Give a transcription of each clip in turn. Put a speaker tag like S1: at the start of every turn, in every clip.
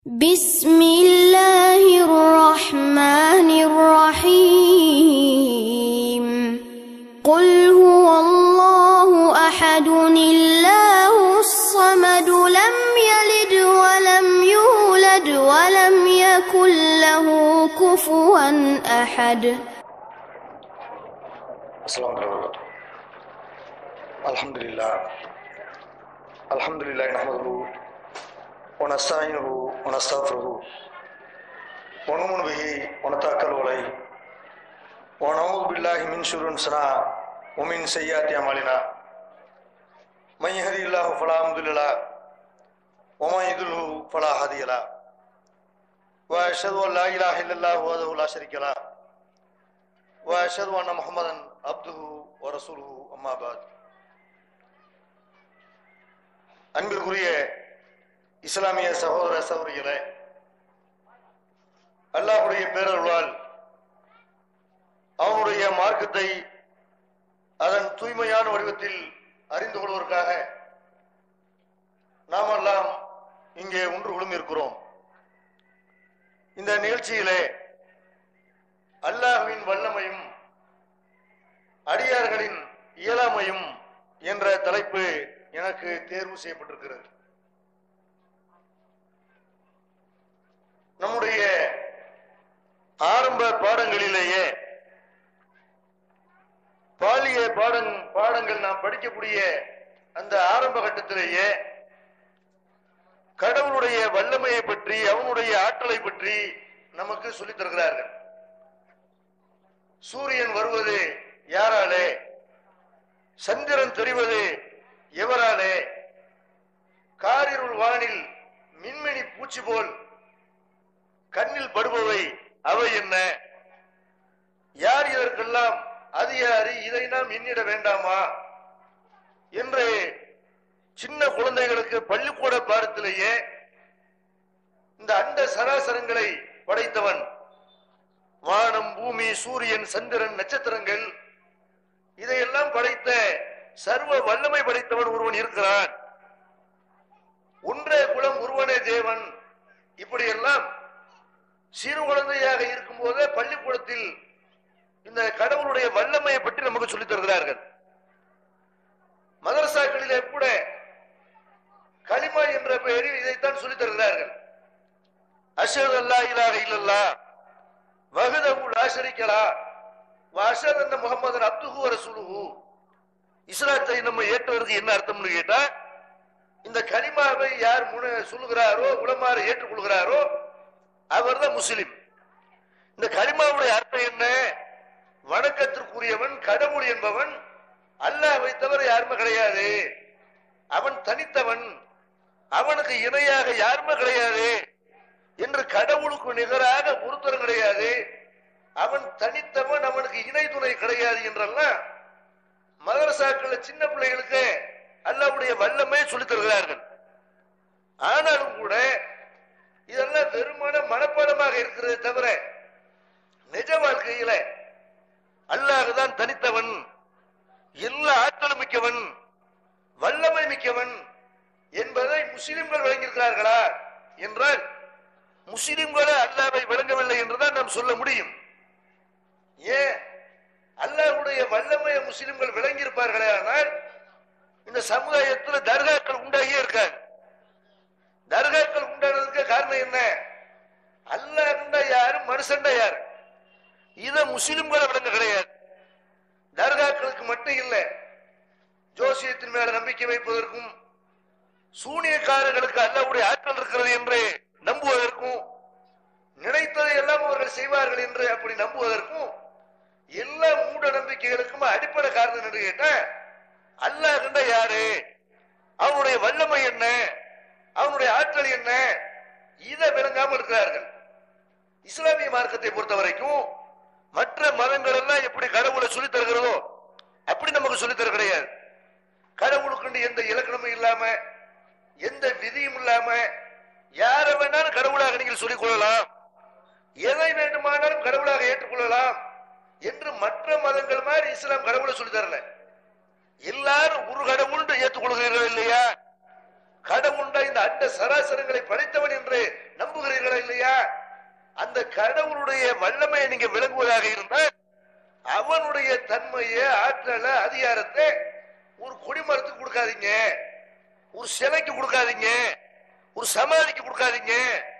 S1: بسم الله الرحمن الرحيم قل هو الله أحد الله الصمد لم يلد ولم يولد ولم يكن له كفوا أحد
S2: السلام عليكم الحمد لله الحمد لله نحمده ونستعينه ونستغفره ونؤمن به ونتوكل عليه ونعوذ بالله من شرور انفسنا ومن سيئات اعمالنا من يهدي الله فلا مضل له ومن يضلل فلا هادي له واشهد ان لا اله الا الله وحده لا شريك له واشهد ان محمدا عبده ورسوله اما بعد அன்பிற்குரிய இஸ்லாமிய சகோதர சகோதரிகளே அல்லாஹ்வுடைய பேரருளால் அவனுடைய மார்க்கத்தை அதன் தூய்மையான வடிவத்தில் அறிந்து கொள்வதற்காக நாமெல்லாம் இங்கே ஒன்று குழுமி இருக்கிறோம் இந்த நிகழ்ச்சியிலே அல்லாஹ்வின் வல்லமையும் அடியார்களின் இயலாமையும் என்ற தலைப்பு எனக்கு தேர்வு செய்யப்பட்டிருக்கிறது நம்முடைய ஆரம்ப பாடங்களிலேயே பாலிய பாடங் பாடங்கள் நாம் படிக்கக்கூடிய அந்த ஆரம்ப கட்டத்திலேயே கடவுளுடைய வல்லமையை பற்றி அவனுடைய ஆற்றலை பற்றி நமக்கு சொல்லித் தருகிறார்கள் சூரியன் வருவது யாராலே சந்திரன் தெரிவது எவராலே காரிருள் வானில் மின்மினி பூச்சி போல் கண்ணில் படுபவை அவை என்ன யார் இதற்கெல்லாம் அதிகாரி இதை நாம் எண்ணிட வேண்டாமா என்று சின்ன குழந்தைகளுக்கு பள்ளிக்கூட பாடத்திலேயே இந்த அண்ட சராசரங்களை படைத்தவன் வானம் பூமி சூரியன் சந்திரன் நட்சத்திரங்கள் இதையெல்லாம் படைத்த சர்வ வல்லமை படைத்தவன் ஒருவன் இருக்கிறான் ஒன்றே குலம் ஒருவனே தேவன் இப்படியெல்லாம் சிறு குழந்தையாக இருக்கும் போதே பள்ளிக்கூடத்தில் இந்த கடவுளுடைய வல்லமையை பற்றி நமக்கு சொல்லித் தருகிறார்கள் மதரசாக்களிலே கூட களிமா என்ற பெயரில் இதைத்தான் சொல்லித் தருகிறார்கள் அஷத் அல்லா இலாக இல்லல்லா வகுதவு லாஷரிக்கலா வாஷத் அந்த முகமது அப்துஹு ரசூலுஹு இஸ்லாத்தை நம்ம ஏற்றுவதற்கு என்ன அர்த்தம்னு கேட்டா இந்த கலிமாவை யார் முன சொல்லுகிறாரோ உளமாறு ஏற்றுக்கொள்கிறாரோ அவர் தான் முஸ்லிம் இந்த கலிமாவுடைய அர்த்தம் என்ன வணக்கத்திற்குரியவன் கடவுள் என்பவன் அல்லாஹ்வை தவிர யாருமே கிடையாது அவன் தனித்தவன் அவனுக்கு இணையாக யாருமே கிடையாது என்று கடவுளுக்கு நிகராக ஒருத்தரும் கிடையாது அவன் தனித்தவன் அவனுக்கு இணை துணை கிடையாது என்றெல்லாம் மதரசாக்கள் சின்ன பிள்ளைகளுக்கு அல்லாவுடைய வல்லமே சொல்லித் தருகிறார்கள் ஆனாலும் கூட இதெல்லாம் வெறுமான மனப்பாடமாக இருக்கிறது தவிர நிஜ வாழ்க்கையில அல்லாஹுதான் தனித்தவன் எல்லா ஆற்றலும் மிக்கவன் வல்லமை மிக்கவன் என்பதை முஸ்லிம்கள் விளங்கியிருக்கிறார்களா என்றால் முஸ்லிம்களே அல்லாவை விளங்கவில்லை என்றுதான் நாம் சொல்ல முடியும் ஏன் அல்லாஹ்வுடைய வல்லமையை முஸ்லிம்கள் விளங்கியிருப்பார்களே ஆனால் இந்த சமுதாயத்தில் தர்காக்கள் உண்டாகியே இருக்காது தர்காக்கள் உண்டானதுக்கு காரணம் என்ன அல்லாஹ்ண்டா யாரு மனுஷன்டா யாரு இத முஸ்லிம்களை விளங்க கிடையாது தர்காக்களுக்கு மட்டும் இல்லை ஜோசியத்தின் மேல நம்பிக்கை வைப்பதற்கும் சூனியக்காரர்களுக்கு அல்லாவுடைய ஆற்றல் இருக்கிறது என்று நம்புவதற்கும் நினைத்ததை எல்லாம் அவர்கள் செய்வார்கள் என்று அப்படி நம்புவதற்கும் எல்லா மூட நம்பிக்கைகளுக்கும் அடிப்படை காரணம் என்று கேட்டா அல்லாஹ் கண்ட யாரு அவனுடைய வல்லமை என்ன அவனுடைய ஆற்றல் என்ன இதை விளங்காமல் இருக்கிறார்கள் இஸ்லாமிய மார்க்கத்தை பொறுத்த வரைக்கும் மற்ற மதங்கள் எல்லாம் எப்படி கடவுளை சொல்லித் தருகிறதோ அப்படி நமக்கு சொல்லித் தர கிடையாது கடவுளுக்கு எந்த இலக்கணமும் இல்லாம எந்த விதியும் இல்லாம யாரை வேணாலும் கடவுளாக நீங்கள் சொல்லிக் கொள்ளலாம் எதை வேண்டுமானாலும் கடவுளாக ஏற்றுக்கொள்ளலாம் என்று மற்ற மதங்கள் மாதிரி இஸ்லாம் கடவுளை சொல்லி தரல எல்லாரும் ஒரு கடவுள் ஏற்றுக்கொள்கிறீர்கள் இல்லையா கடவுண்ட இந்த அண்ட சராசரங்களை படைத்தவன் என்று நம்புகிறார் கடவுளுடைய வல்லமையை நீங்க விளங்குவதாக இருந்தால் அவனுடைய தன்மையை ஆற்றலை அதிகாரத்தை ஒரு கொடிமரத்துக்கு கொடுக்காதீங்க ஒரு சிலைக்கு கொடுக்காதீங்க ஒரு சமாதிக்கு கொடுக்காதீங்க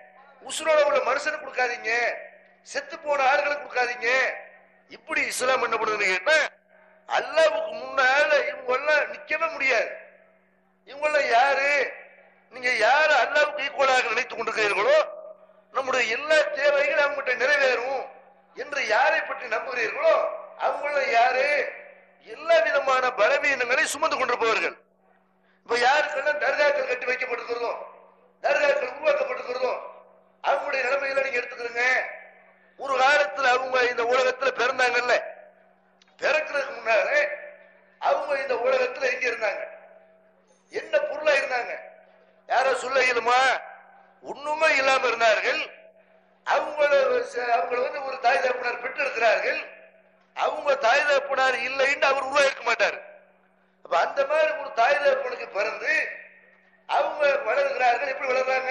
S2: உசுரோட உள்ள மனுஷனுக்கு கொடுக்காதீங்க செத்து போன ஆளுகளுக்கு கொடுக்காதீங்க இப்படி இஸ்லாம் என்ன பண்ணுதுன்னு கேட்டா அல்லாவுக்கு முன்னால இவங்க எல்லாம் நிக்கவே முடியாது இவங்க எல்லாம் யாரு நீங்க யாரு அல்லாவுக்கு ஈக்குவலாக நினைத்துக் கொண்டிருக்கிறீர்களோ நம்முடைய எல்லா தேவைகளும் அவங்ககிட்ட நிறைவேறும் என்று யாரை பற்றி நம்புகிறீர்களோ அவங்க யாரு எல்லா விதமான பலவீனங்களை சுமந்து கொண்டிருப்பவர்கள் இப்ப யாருக்கெல்லாம் தர்காக்கள் கட்டி வைக்கப்பட்டிருக்கிறதோ தர்காக்கள் உருவாக்கப்பட்டிருக்கிறதோ அவங்களுடைய நிலைமையில நீங்க எடுத்துக்கிறீங்க ஒரு காலத்துல அவங்க இந்த உலகத்துல பிறந்தாங்கல்ல பிறக்கிறதுக்கு முன்னாலே அவங்க இந்த உலகத்துல எங்க இருந்தாங்க என்ன பொருளா இருந்தாங்க யாரோ சொல்ல இயலுமா ஒண்ணுமே இல்லாம இருந்தார்கள் அவங்கள அவங்கள வந்து ஒரு தாய் தகப்பனார் பெற்று இருக்கிறார்கள் அவங்க தாய் தகப்பனார் இல்லைன்னு அவர் உருவாக்க மாட்டார் அப்ப அந்த மாதிரி ஒரு தாய் தகப்பனுக்கு பிறந்து அவங்க வளர்கிறார்கள் எப்படி வளர்றாங்க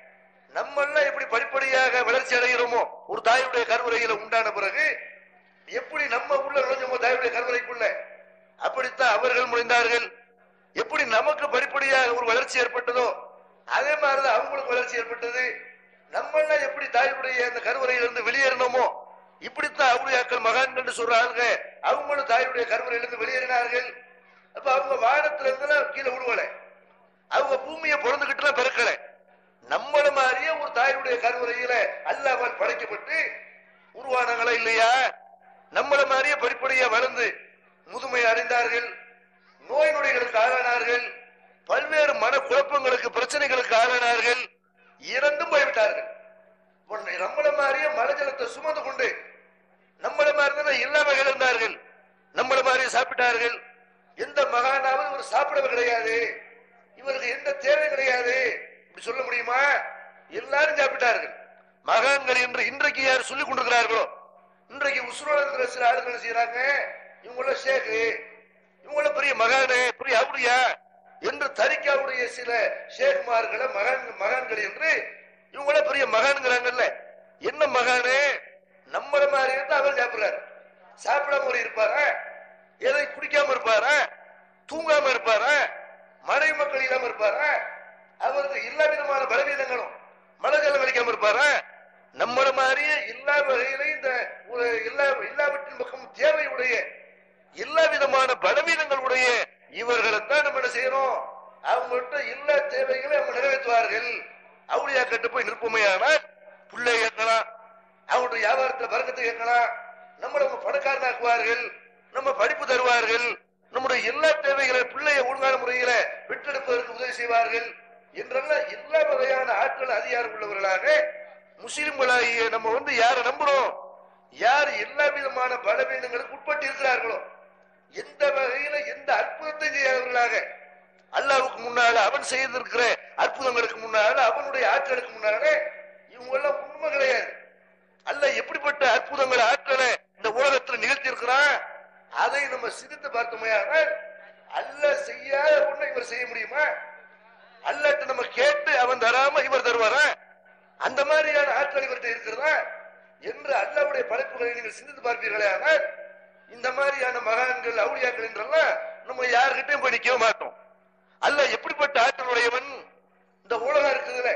S2: நம்ம எல்லாம் எப்படி படிப்படியாக வளர்ச்சி அடைகிறோமோ ஒரு தாயுடைய கருவறையில உண்டான பிறகு எப்படி நம்ம உள்ள நுழைஞ்சோமோ தாயுடைய கருவறைக்குள்ள அப்படித்தான் அவர்கள் முடிந்தார்கள் எப்படி நமக்கு படிப்படியாக ஒரு வளர்ச்சி ஏற்பட்டதோ அதே மாதிரிதான் அவங்களுக்கு வளர்ச்சி ஏற்பட்டது நம்ம எல்லாம் எப்படி தாயுடைய அந்த கருவறையிலிருந்து வெளியேறினோமோ இப்படித்தான் அவுளியாக்கள் மகான்கள் சொல்றாங்க அவங்களும் தாயுடைய கருவறையிலிருந்து வெளியேறினார்கள் அப்ப அவங்க வானத்துல இருந்தெல்லாம் கீழே விடுவல அவங்க பூமியை பிறந்துகிட்டு பிறக்கல நம்மள மாதிரியே ஒரு தாயுடைய கருவறையில அல்லாமல் படைக்கப்பட்டு உருவானாங்களா இல்லையா நம்மள மாதிரியே படிப்படியா வளர்ந்து முதுமை அடைந்தார்கள் நோய் நொடிகளுக்கு ஆளானார்கள் பல்வேறு மன குழப்பங்களுக்கு பிரச்சனைகளுக்கு ஆளானார்கள் இறந்தும் போய்விட்டார்கள் உன்னை நம்மள மாதிரியே மலஜலத்தை சுமந்து கொண்டு நம்மள மாதிரி தானே இல்லாம இருந்தார்கள் நம்மள மாதிரியே சாப்பிட்டார்கள் எந்த மகானாவது இவர் சாப்பிடவே கிடையாது இவருக்கு எந்த தேவை கிடையாது இப்படி சொல்ல முடியுமா எல்லாரும் சாப்பிட்டார்கள் மகான்கள் என்று இன்றைக்கு யார் சொல்லிக் கொண்டிருக்கிறார்களோ இன்றைக்கு உசுரோட இருக்கிற சில ஆளுங்க என்ன செய்யறாங்க இவங்கள ஷேக்கு இவங்கள பெரிய மகானு பெரிய அவுடியா என்று தரிக்காவுடைய சில ஷேக்மார்களை மகான் மகான்கள் என்று இவங்கள பெரிய மகான்கிறாங்கல்ல என்ன மகானு நம்மள மாதிரி இருந்தா அவர் சாப்பிடுறாரு சாப்பிடாம ஒரு இருப்பாரா எதை குடிக்காம இருப்பாரா தூங்காம இருப்பாரா மனைவி மக்கள் இல்லாம இருப்பாரா அவருக்கு எல்லா விதமான பலவீனங்களும் மனஜலம் வலிக்காம இருப்பாரா நம்மள மாதிரியே எல்லா வகையிலையும் இந்த ஒரு எல்லா எல்லாவற்றின் பக்கம் தேவையுடைய எல்லா விதமான பலவீனங்களுடைய இவர்களைத்தான் நம்ம என்ன செய்யறோம் அவங்கள்ட்ட எல்லா தேவைகளையும் அவங்க நிறைவேற்றுவார்கள் அவளியா கட்டு போய் நிற்பமையானால் பிள்ளை கேட்கலாம் அவங்களுடைய வியாபாரத்துல பறக்கத்தை கேட்கலாம் நம்மளை அவங்க பணக்காரனாக்குவார்கள் நம்ம படிப்பு தருவார்கள் நம்முடைய எல்லா தேவைகளை பிள்ளையை ஒழுங்கான முறையில பெற்றெடுப்பதற்கு உதவி செய்வார்கள் என்றெல்லாம் எல்லா வகையான ஆற்றல் அதிகாரம் உள்ளவர்களாக முஸ்லிம்களாகிய நம்ம வந்து யாரை நம்புறோம் யார் எல்லா விதமான பலவீனங்களுக்கு உட்பட்டு இருக்கிறார்களோ எந்த வகையில எந்த அற்புதத்தை செய்யாதவர்களாக அல்லாவுக்கு முன்னால அவன் செய்திருக்கிற அற்புதங்களுக்கு முன்னால அவனுடைய ஆற்றலுக்கு முன்னால இவங்க எல்லாம் உண்மை கிடையாது அல்ல எப்படிப்பட்ட அற்புதங்கள் ஆற்றலை இந்த உலகத்துல நிகழ்த்தி இருக்கிறான் அதை நம்ம சிரித்து பார்த்தோமையானால் அல்ல செய்யாத ஒண்ணு இவர் செய்ய முடியுமா அல்லாட்ட நம்ம கேட்டு அவன் தராம இவர் தருவாரா அந்த மாதிரியான ஆற்றல் இவர்கிட்ட இருக்கிறதா என்று அல்லாவுடைய படைப்புகளை நீங்கள் சிந்தித்து பார்ப்பீர்களே ஆனால் இந்த மாதிரியான மகான்கள் அவுளியாக்கள் என்றெல்லாம் நம்ம யாருக்கிட்டையும் போய் நிற்க மாட்டோம் அல்ல எப்படிப்பட்ட ஆற்றல் உடையவன் இந்த உலகம் இருக்குதுல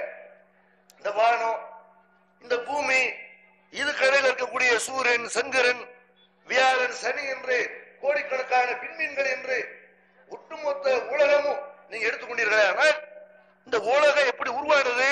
S2: இந்த வானம் இந்த பூமி இது கடையில் இருக்கக்கூடிய சூரியன் சந்திரன் வியாழன் சனி என்று கோடிக்கணக்கான விண்மீன்கள் என்று ஒட்டுமொத்த உலகமும் நீங்க எடுத்துக்கொண்டீர்களே ஆனால் இந்த உலகம் எப்படி உருவானது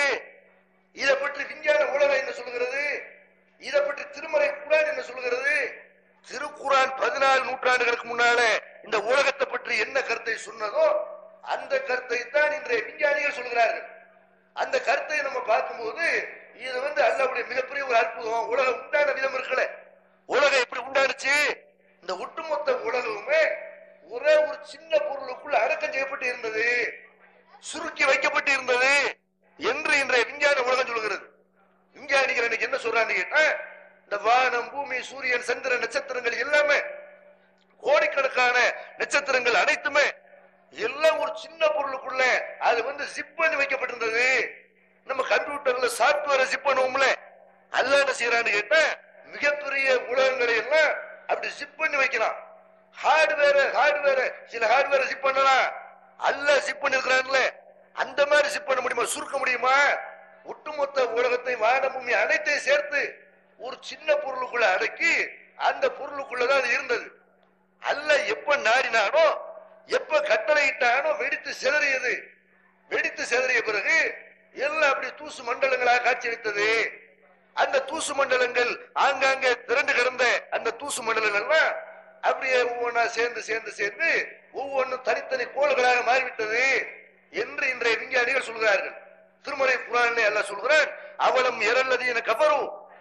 S2: இதை பற்றி விஞ்ஞான உலகம் என்ன சொல்கிறது இதை பற்றி திருமறை குரான் என்ன சொல்கிறது திருக்குரான் பதினாலு நூற்றாண்டுகளுக்கு முன்னாலே இந்த உலகத்தை பற்றி என்ன கருத்தை சொன்னதோ அந்த கருத்தை தான் இன்றைய விஞ்ஞானிகள் சொல்கிறார்கள் அந்த கருத்தை நம்ம பார்க்கும்போது இது வந்து அல்லாவுடைய மிகப்பெரிய ஒரு அற்புதம் உலகம் உண்டான விதம் இருக்கல உலகம் எப்படி உண்டானுச்சு இந்த ஒட்டுமொத்த உலகமுமே ஒரே ஒரு சின்ன பொருளுக்குள்ள அடக்கம் செய்யப்பட்டு இருந்தது சுருக்கி வைக்கப்பட்டு இருந்தது என்று இன்றைய விஞ்ஞான உலகம் சொல்கிறது விஞ்ஞானிகள் இன்னைக்கு என்ன சொல்றான்னு கேட்டா இந்த வானம் பூமி சூரியன் சந்திரன் நட்சத்திரங்கள் எல்லாமே கோடிக்கணக்கான நட்சத்திரங்கள் அனைத்துமே எல்லாம் ஒரு சின்ன பொருளுக்குள்ள அது வந்து ஜிப் பண்ணி வைக்கப்பட்டிருந்தது நம்ம கம்ப்யூட்டர்ல சாப்ட்வேரை ஜிப் பண்ணுவோம்ல அல்ல என்ன செய்யறான்னு கேட்டா மிகப்பெரிய உலகங்களை எல்லாம் அப்படி ஜிப் பண்ணி வைக்கிறான் ஹார்ட்வேர் ஹார்ட்வேர் சில ஹார்ட்வேர் ஜிப் பண்ணலாம் அல்ல ஜிப் பண்ணிருக்கிறான்ல அந்த மாதிரி ஜிப் பண்ண முடியுமா சுருக்க முடியுமா ஒட்டுமொத்த உலகத்தை வான பூமி அனைத்தையும் சேர்த்து ஒரு சின்ன பொருளுக்குள்ள அடக்கி அந்த பொருளுக்குள்ளதான் அது இருந்தது அல்ல எப்ப நாடினானோ எப்ப கட்டளையிட்டானோ வெடித்து சிதறியது வெடித்து சிதறிய பிறகு எல்லாம் அப்படி தூசு மண்டலங்களாக காட்சியளித்தது அந்த தூசு மண்டலங்கள் ஆங்காங்கே திரண்டு கிடந்த அந்த தூசு மண்டலங்கள்லாம் அப்படியே ஒவ்வொன்றா சேர்ந்து சேர்ந்து சேர்ந்து ஒவ்வொன்றும் தனித்தனி கோள்களாக மாறிவிட்டது என்று இன்றைய விஞ்ஞானிகள் சொல்கிறார்கள் திருமறை குரான் எல்லாம் சொல்கிறான் அவலம் எரல்லதீன கபரு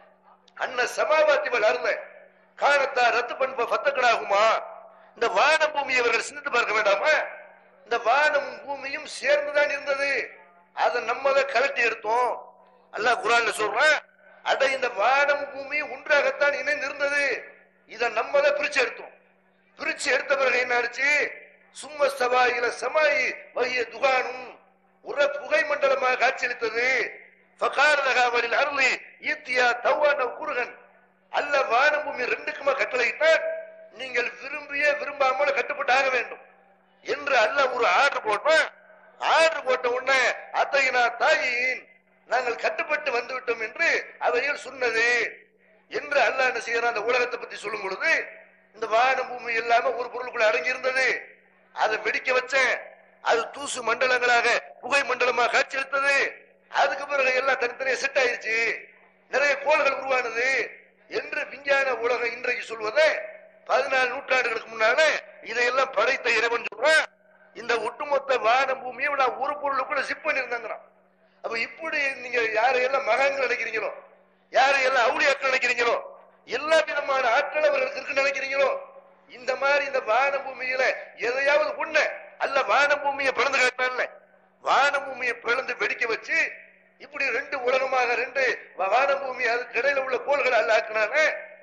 S2: அன்ன சமாபாத்தி வளர்ந்த காணத்தா ரத்து பண்ப பத்தக்கடாகுமா இந்த வான பூமியை அவர்கள் சிந்தித்து பார்க்க வேண்டாமா இந்த வானமும் பூமியும் சேர்ந்துதான் இருந்தது அதை நம்ம தான் கலட்டி எடுத்தோம் அல்லாஹ் குரான்ல சொல்றான் அட இந்த வானம் பூமி ஒன்றாகத்தான் இணைந்து இருந்தது இதை நம்ம தான் பிரிச்சு எடுத்தோம் பிரிச்சு எடுத்த பிறகு என்ன ஆச்சு சும்ம சவாயில சமாயி வகிய துகானும் உர புகை மண்டலமாக காட்சியளித்தது ஃபகாரதகாவலில் அருளி ஈத்தியா தவ்வான குருகன் அல்ல வானம் பூமி ரெண்டுக்குமா கட்டளையிட்டால் நீங்கள் விரும்பிய விரும்பாமல கட்டுப்பட்டு ஆக வேண்டும் என்று அல்ல ஒரு ஆர்டர் போட்டோம் ஆர்டர் போட்ட உடனே அத்தகைய தாயின் நாங்கள் கட்டுப்பட்டு வந்து விட்டோம் என்று அவையில் சொன்னது என்று அல்லாஹ் என்ன செய்யறான் அந்த உலகத்தை பத்தி சொல்லும் பொழுது இந்த வானம் பூமி இல்லாம ஒரு பொருளுக்குள்ள அடங்கி இருந்தது அதை வெடிக்க வச்சேன் அது தூசு மண்டலங்களாக புகை மண்டலமாக காட்சியளித்தது அதுக்கு பிறகு எல்லாம் தனித்தனியா செட் ஆயிருச்சு நிறைய கோள்கள் உருவானது என்று விஞ்ஞான உலகம் இன்றைக்கு சொல்வதை பதினாலு நூற்றாண்டுகளுக்கு முன்னால இதையெல்லாம் படைத்த இறைவன் சொல்றான் இந்த ஒட்டுமொத்த வான பூமியை நான் ஒரு பொருளுக்குள்ள சிப் பண்ணியிருந்தாங்கிறான் அப்ப இப்படி நீங்க யாரையெல்லாம் மகான்கள் நினைக்கிறீங்களோ யாரையெல்லாம் அவுளியாக்கள் நினைக்கிறீங்களோ எல்லா விதமான ஆற்றல் அவர்களுக்கு இருக்குன்னு நினைக்கிறீங்களோ இந்த மாதிரி இந்த வான பூமியில எதையாவது உண்ண அல்ல வான பூமியை பிளந்து காட்டினான்ல வான பூமியை பிளந்து வெடிக்க வச்சு இப்படி ரெண்டு உலகமாக ரெண்டு வ- வான பூமி அதுக்கு இடையில உள்ள கோள்களை அல்ல ஆக்கினானே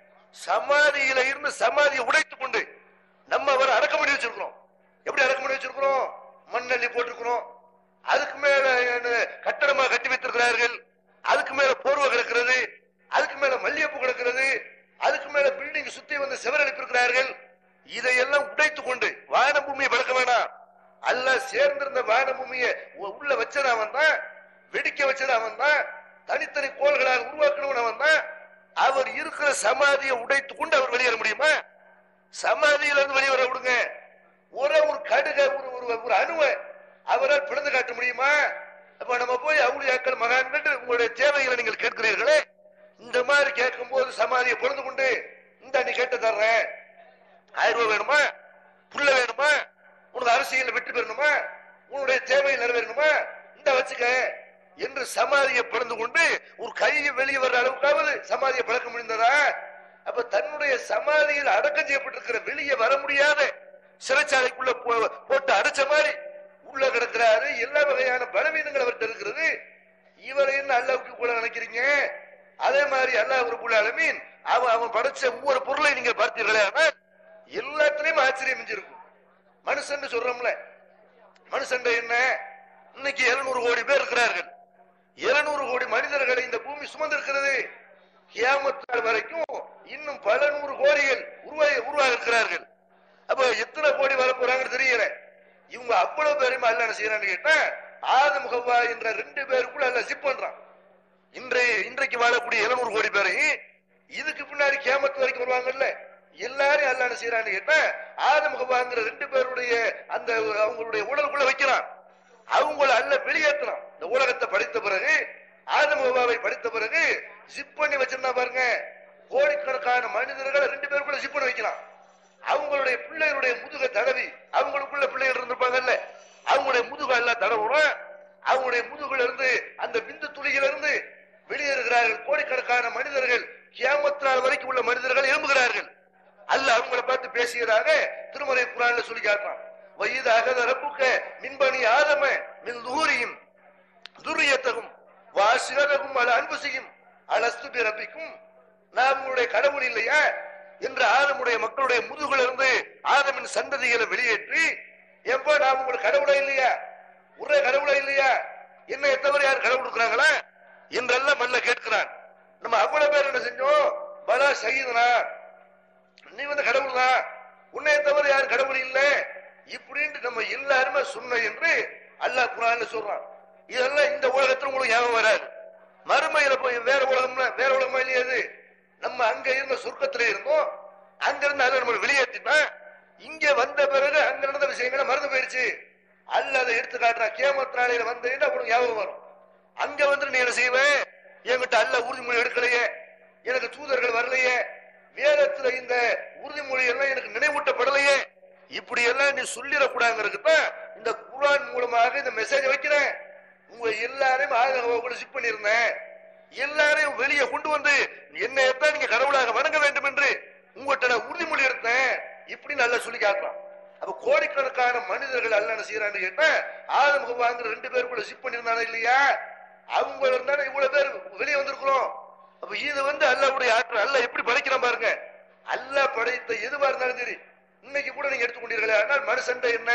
S2: சமாதியில இருந்து சமாதியை உடைத்துக் கொண்டு நம்ம அவரை அடக்கம் பண்ணி வச்சிருக்கிறோம் எப்படி அடக்கம் பண்ணி வச்சிருக்கிறோம் மண்ணள்ளி போட்டிருக்கிறோம் அதுக்கு மேல என்ன, கட்டடமா கட்டி வைத்திருக்கிறார்கள் அதுக்கு மேல போர்வை கிடக்கிறது அதுக்கு மேல மல்லிகைப்பூ கிடக்கிறது அதுக்கு மேல பில்டிங் சுத்தி வந்து செவர் எழுப்பியிருக்கிறார்கள் இதையெல்லாம் உடைத்துக் கொண்டு வான பூமியை வளர்க்க வேணாம் அல்ல சேர்ந்திருந்த வான பூமியை உ- உள்ள வச்சது அவன் தான் வெடிக்க வச்சது அவன் தான் தனித்தனி கோள்களாக உருவாக்கணும் அவன் தான் அவர் இருக்கிற சமாதியை உடைத்துக் கொண்டு அவர் வெளியேற முடியுமா சமாதியில இருந்து வெளியே வர விடுங்க ஒரே ஒரு கடுக ஒரு ஒரு ஒரு அணுவை அவரால் பிளந்து காட்ட முடியுமா அப்ப நம்ம போய் அவுளியாக்கள் மகான்கள் உங்களுடைய தேவைகளை நீங்கள் கேட்கிறீர்களே இந்த மாதிரி கேட்கும் போது சமாதியை பிளந்து கொண்டு இந்த நீ கேட்டு தர்றேன் ஆயிரம் ரூபாய் வேணுமா புள்ள வேணுமா உனக்கு அரசியல் வெற்றி பெறணுமா உன்னுடைய தேவை நிறைவேறணுமா இந்த வச்சுக்க என்று சமாதியை பிளந்து கொண்டு ஒரு கையை வெளியே வர்ற அளவுக்காவது சமாதியை பழக்க முடிந்ததா அப்ப தன்னுடைய சமாதியில் அடக்கம் செய்யப்பட்டிருக்கிற வெளியே வர முடியாத சிறைச்சாலைக்குள்ள போ- போட்டு அடைச்ச மாதிரி உள்ள கிடக்கிறாரு எல்லா வகையான பலவீனங்கள் அவர்கிட்ட இருக்கிறது இவரை என்ன அல்லாவுக்கு கூட நினைக்கிறீங்க அதே மாதிரி அல்லாஹ் ஒரு அலமீன் அவன் அவன் படைச்ச ஒவ்வொரு பொருளை நீங்க பார்த்தீர்களே ஆனால் எல்லாத்துலயும் ஆச்சரியம் மிஞ்சிருக்கும் மனுஷன் சொல்றோம்ல மனுஷன் என்ன இன்னைக்கு 700 கோடி பேர் இருக்கிறார்கள் 700 கோடி மனிதர்களை இந்த பூமி சுமந்திருக்கிறது கியாமத் நாள் வரைக்கும் இன்னும் பல நூறு கோடிகள் உருவாகி உருவாக இருக்கிறார்கள் அப்ப எத்தனை கோடி வர போறாங்கன்னு தெரியல இவங்க அவ்வளவு பேருமே அல்ல என்ன செய்யறான்னு கேட்டா ஆதம் ஹவ்வா என்ற ரெண்டு பேருக்குள்ள அல்ல சிப் பண்றான் இன்றைய இன்றைக்கு வாழக்கூடிய 700 கோடி பேரையும் இதுக்கு பின்னாடி கேமத்து வரைக்கும் வருவாங்கல்ல எல்லாரும் அல்ல என்ன செய்யறான்னு கேட்டா ஆதம் ஹவ்வாங்கிற ரெண்டு பேருடைய அந்த அவங்களுடைய உடலுக்குள்ள வைக்கிறான் அவங்கள அல்ல வெளியேற்றலாம் இந்த உலகத்தை படித்த பிறகு ஆதம் ஹவ்வாவை படித்த பிறகு ஜிப் பண்ணி வச்சிருந்தா பாருங்க கோடிக்கணக்கான மனிதர்களை ரெண்டு பேருக்குள்ள ஜிப் பண்ணி வைக்கலாம் அவங்களுடைய பிள்ளைகளுடைய முதுக தடவி அவங்களுக்குள்ள பிள்ளைகள் இருந்திருப்பாங்கல்ல அவங்களுடைய முதுக எல்லாம் தடவுறோம் அவங்களுடைய முதுகுல இருந்து அந்த பிந்து துளியில இருந்து வெளியேறுகிறார்கள் கோடிக்கணக்கான மனிதர்கள் கியாமத் நாள் வரைக்கும் உள்ள மனிதர்கள் எழும்புகிறார்கள் அல்ல அவங்களை பார்த்து பேசுகிறாங்க திருமலை குரான்ல சொல்லி காட்டுறான் வயது அகத ரப்புக்க மின்பணி ஆதம மின் தூரியும் துரியத்தகும் வாசிகதகும் அல அன்பு செய்யும் அலஸ்து ரப்பிக்கும் நான் உங்களுடைய கடவுள் இல்லையா என்று ஆதமுடைய மக்களுடைய முதுகுல இருந்து ஆதமின் சந்ததிகளை வெளியேற்றி எப்ப நான் உங்களுக்கு கடவுளா இல்லையா ஒரே கடவுளா இல்லையா என்ன தவிர யார் கடவுள் இருக்கிறாங்களா என்றெல்லாம் மல்ல கேட்கிறான் நம்ம அவ்வளவு செஞ்சோம் பலா சகிதனா நீ வந்து கடவுள் தான் உன்னை தவிர யாரும் கடவுள் இல்ல இப்படின்ட்டு நம்ம எல்லாருமே சொன்ன என்று அல்லாஹ் குரான்ல சொல்றான் இதெல்லாம் இந்த உலகத்துல உங்களுக்கு ஞாபகம் வராது மறுமையில போய் வேற உலகம்ல வேற உலகமா இல்லையா இது நம்ம அங்க இருந்த சொர்க்கத்துல இருந்தோம் அங்க இருந்து அதை நம்ம வெளியேற்றினா இங்க வந்த பிறகு அங்க நடந்த விஷயங்களை மறந்து போயிடுச்சு அல்ல அதை எடுத்து காட்டுறான் கேமத் நாளையில வந்தேன்னா உங்களுக்கு ஞாபகம் வரும் அங்க வந்து நீ என்ன செய்வேன் என்கிட்ட அல்ல உறுதிமொழி எடுக்கலையே எனக்கு தூதர்கள் வரலையே வேதத்துல இந்த உறுதிமொழி எல்லாம் எனக்கு நினைவூட்டப்படலையே இப்படி எல்லாம் நீ சொல்லிடக்கூடாங்கிறதுக்கு தான் இந்த குர்ஆன் மூலமாக இந்த மெசேஜ் வைக்கிறேன் உங்க எல்லாரையும் ஆதரவு கூட சிப் பண்ணியிருந்தேன் எல்லாரையும் வெளியே கொண்டு வந்து என்னையத்தான் நீங்க கடவுளாக வணங்க வேண்டும் என்று உங்கள்கிட்ட நான் உறுதிமொழி எடுத்தேன் இப்படி நல்லா சொல்லி காட்டுறான் அப்ப கோடிக்கணக்கான மனிதர்கள் அல்ல என்ன செய்யறான்னு கேட்டா ஆதம் ஹவ்வாங்கிற ரெண்டு பேர் கூட சிப் பண்ணியிருந்தானே இல்லையா அவங்க இருந்தானே இவ்வளவு பேர் வெளியே வந்திருக்கிறோம் அப்ப இது வந்து அல்லாவுடைய ஆற்றல் அல்ல எப்படி படைக்கிறான் பாருங்க அல்லாஹ் படைத்த எதுவா இருந்தாலும் சரி இன்னைக்கு கூட நீங்க எடுத்துக்கொண்டீர்களே ஆனால் மனுஷன் என்ன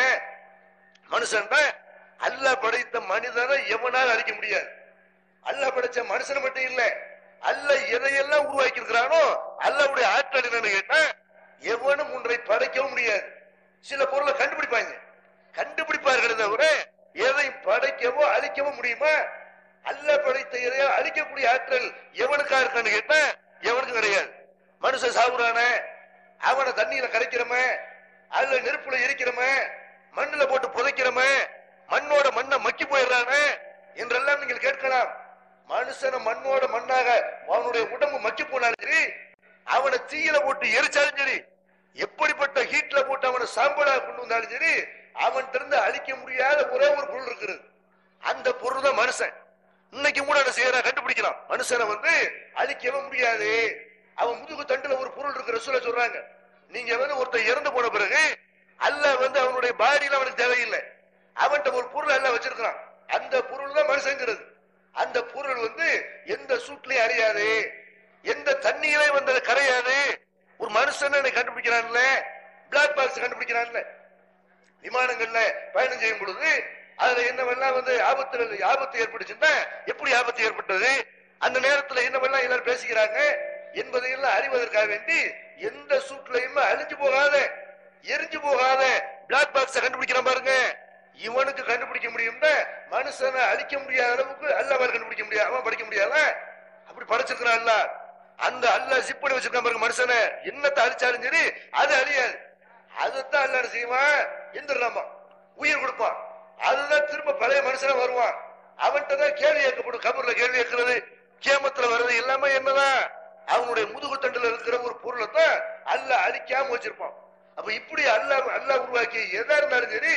S2: மனுஷன் அல்லாஹ் படைத்த மனிதனை எவனாலும் அழிக்க முடியாது அல்லாஹ் படைச்ச மனுஷனை மட்டும் இல்ல அல்லாஹ் எதையெல்லாம் உருவாக்கி இருக்கிறானோ அல்லாவுடைய ஆற்றல் என்னன்னு கேட்டா எவனும் ஒன்றை படைக்கவும் முடியாது சில பொருளை கண்டுபிடிப்பாங்க கண்டுபிடிப்பார்கள் தவிர எதையும் படைக்கவோ அழிக்கவோ முடியுமா அல்லாஹ் படைத்த எதையோ அழிக்கக்கூடிய ஆற்றல் எவனுக்கா இருக்கான்னு கேட்டா எவனுக்கும் கிடையாது மனுஷன் சாகுறானே அவனை தண்ணியில கரைக்கிறமே அதுல நெருப்புல எரிக்கிறமே மண்ணுல போட்டு புதைக்கிறமே மண்ணோட மண்ணை மக்கி போயிடுறானே என்றெல்லாம் நீங்கள் கேட்கலாம் மனுஷனை மண்ணோட மண்ணாக அவனுடைய உடம்பு மக்கி போனாலும் சரி அவனை தீயில போட்டு எரிச்சாலும் சரி எப்படிப்பட்ட ஹீட்ல போட்டு அவனை சாம்பலா கொண்டு வந்தாலும் சரி அவன் இருந்து அழிக்க முடியாத ஒரே ஒரு பொருள் இருக்குது அந்த பொருள் தான் மனுஷன் இன்னைக்கு கூட என்ன செய்யறான் கண்டுபிடிக்கிறான் மனுஷனை வந்து அழிக்கவே முடியாது அவன் முதுகு தண்டுல ஒரு பொருள் இருக்கிற சொல்ல சொல்றாங்க நீங்க வந்து ஒருத்தன் இறந்து போன பிறகு அல்ல வந்து அவனுடைய பாடியில அவனுக்கு தேவையில்லை அவன்கிட்ட ஒரு பொருள் அல்ல வச்சிருக்கிறான் அந்த பொருள் தான் மனுஷங்கிறது அந்த பொருள் வந்து எந்த சூட்லயும் அறியாது எந்த தண்ணியிலையும் வந்து அது கரையாது ஒரு மனுஷன் கண்டுபிடிக்கிறான்ல பிளாக் பாக்ஸ் கண்டுபிடிக்கிறான்ல விமானங்கள்ல பயணம் செய்யும் பொழுது அதுல என்னவெல்லாம் வந்து ஆபத்துகள் ஆபத்து ஏற்பட்டுச்சுன்னா எப்படி ஆபத்து ஏற்பட்டது அந்த நேரத்துல என்னவெல்லாம் எல்லாரும் பேசிக்கிறாங்க என்பதையெல்லாம் அறிவதற்காக வேண்டி எந்த சூட்லையுமே அழிஞ்சு போகாத எரிஞ்சு போகாத பிளாக் பாக்ஸ கண்டுபிடிக்கிறான் பாருங்க இவனுக்கு கண்டுபிடிக்க முடியும்னா மனுஷனை அழிக்க முடியாத அளவுக்கு அல்லாவால் கண்டுபிடிக்க முடியாது அவன் படிக்க முடியாத அப்படி படைச்சிருக்கிறான் அல்ல அந்த அல்ல சிப் பண்ணி வச்சிருக்கான் பாருங்க மனுஷனை என்னத்தை அழிச்சாலும் சரி அது அழியாது அதைத்தான் அல்ல என்ன செய்வான் எந்திரலாமா உயிர் கொடுப்பான் அதுதான் திரும்ப பழைய மனுஷனா வருவான் அவன்கிட்ட தான் கேள்வி கேட்கப்படும் கபூர்ல கேள்வி கேட்கிறது கேமத்துல வர்றது எல்லாமே என்னதான் அவனுடைய முதுகு தண்டுல இருக்கிற ஒரு பொருளை தான் அல்ல அழிக்காம வச்சிருப்பான் அப்ப இப்படி அல்ல அல்ல உருவாக்கி எதா இருந்தாலும் சரி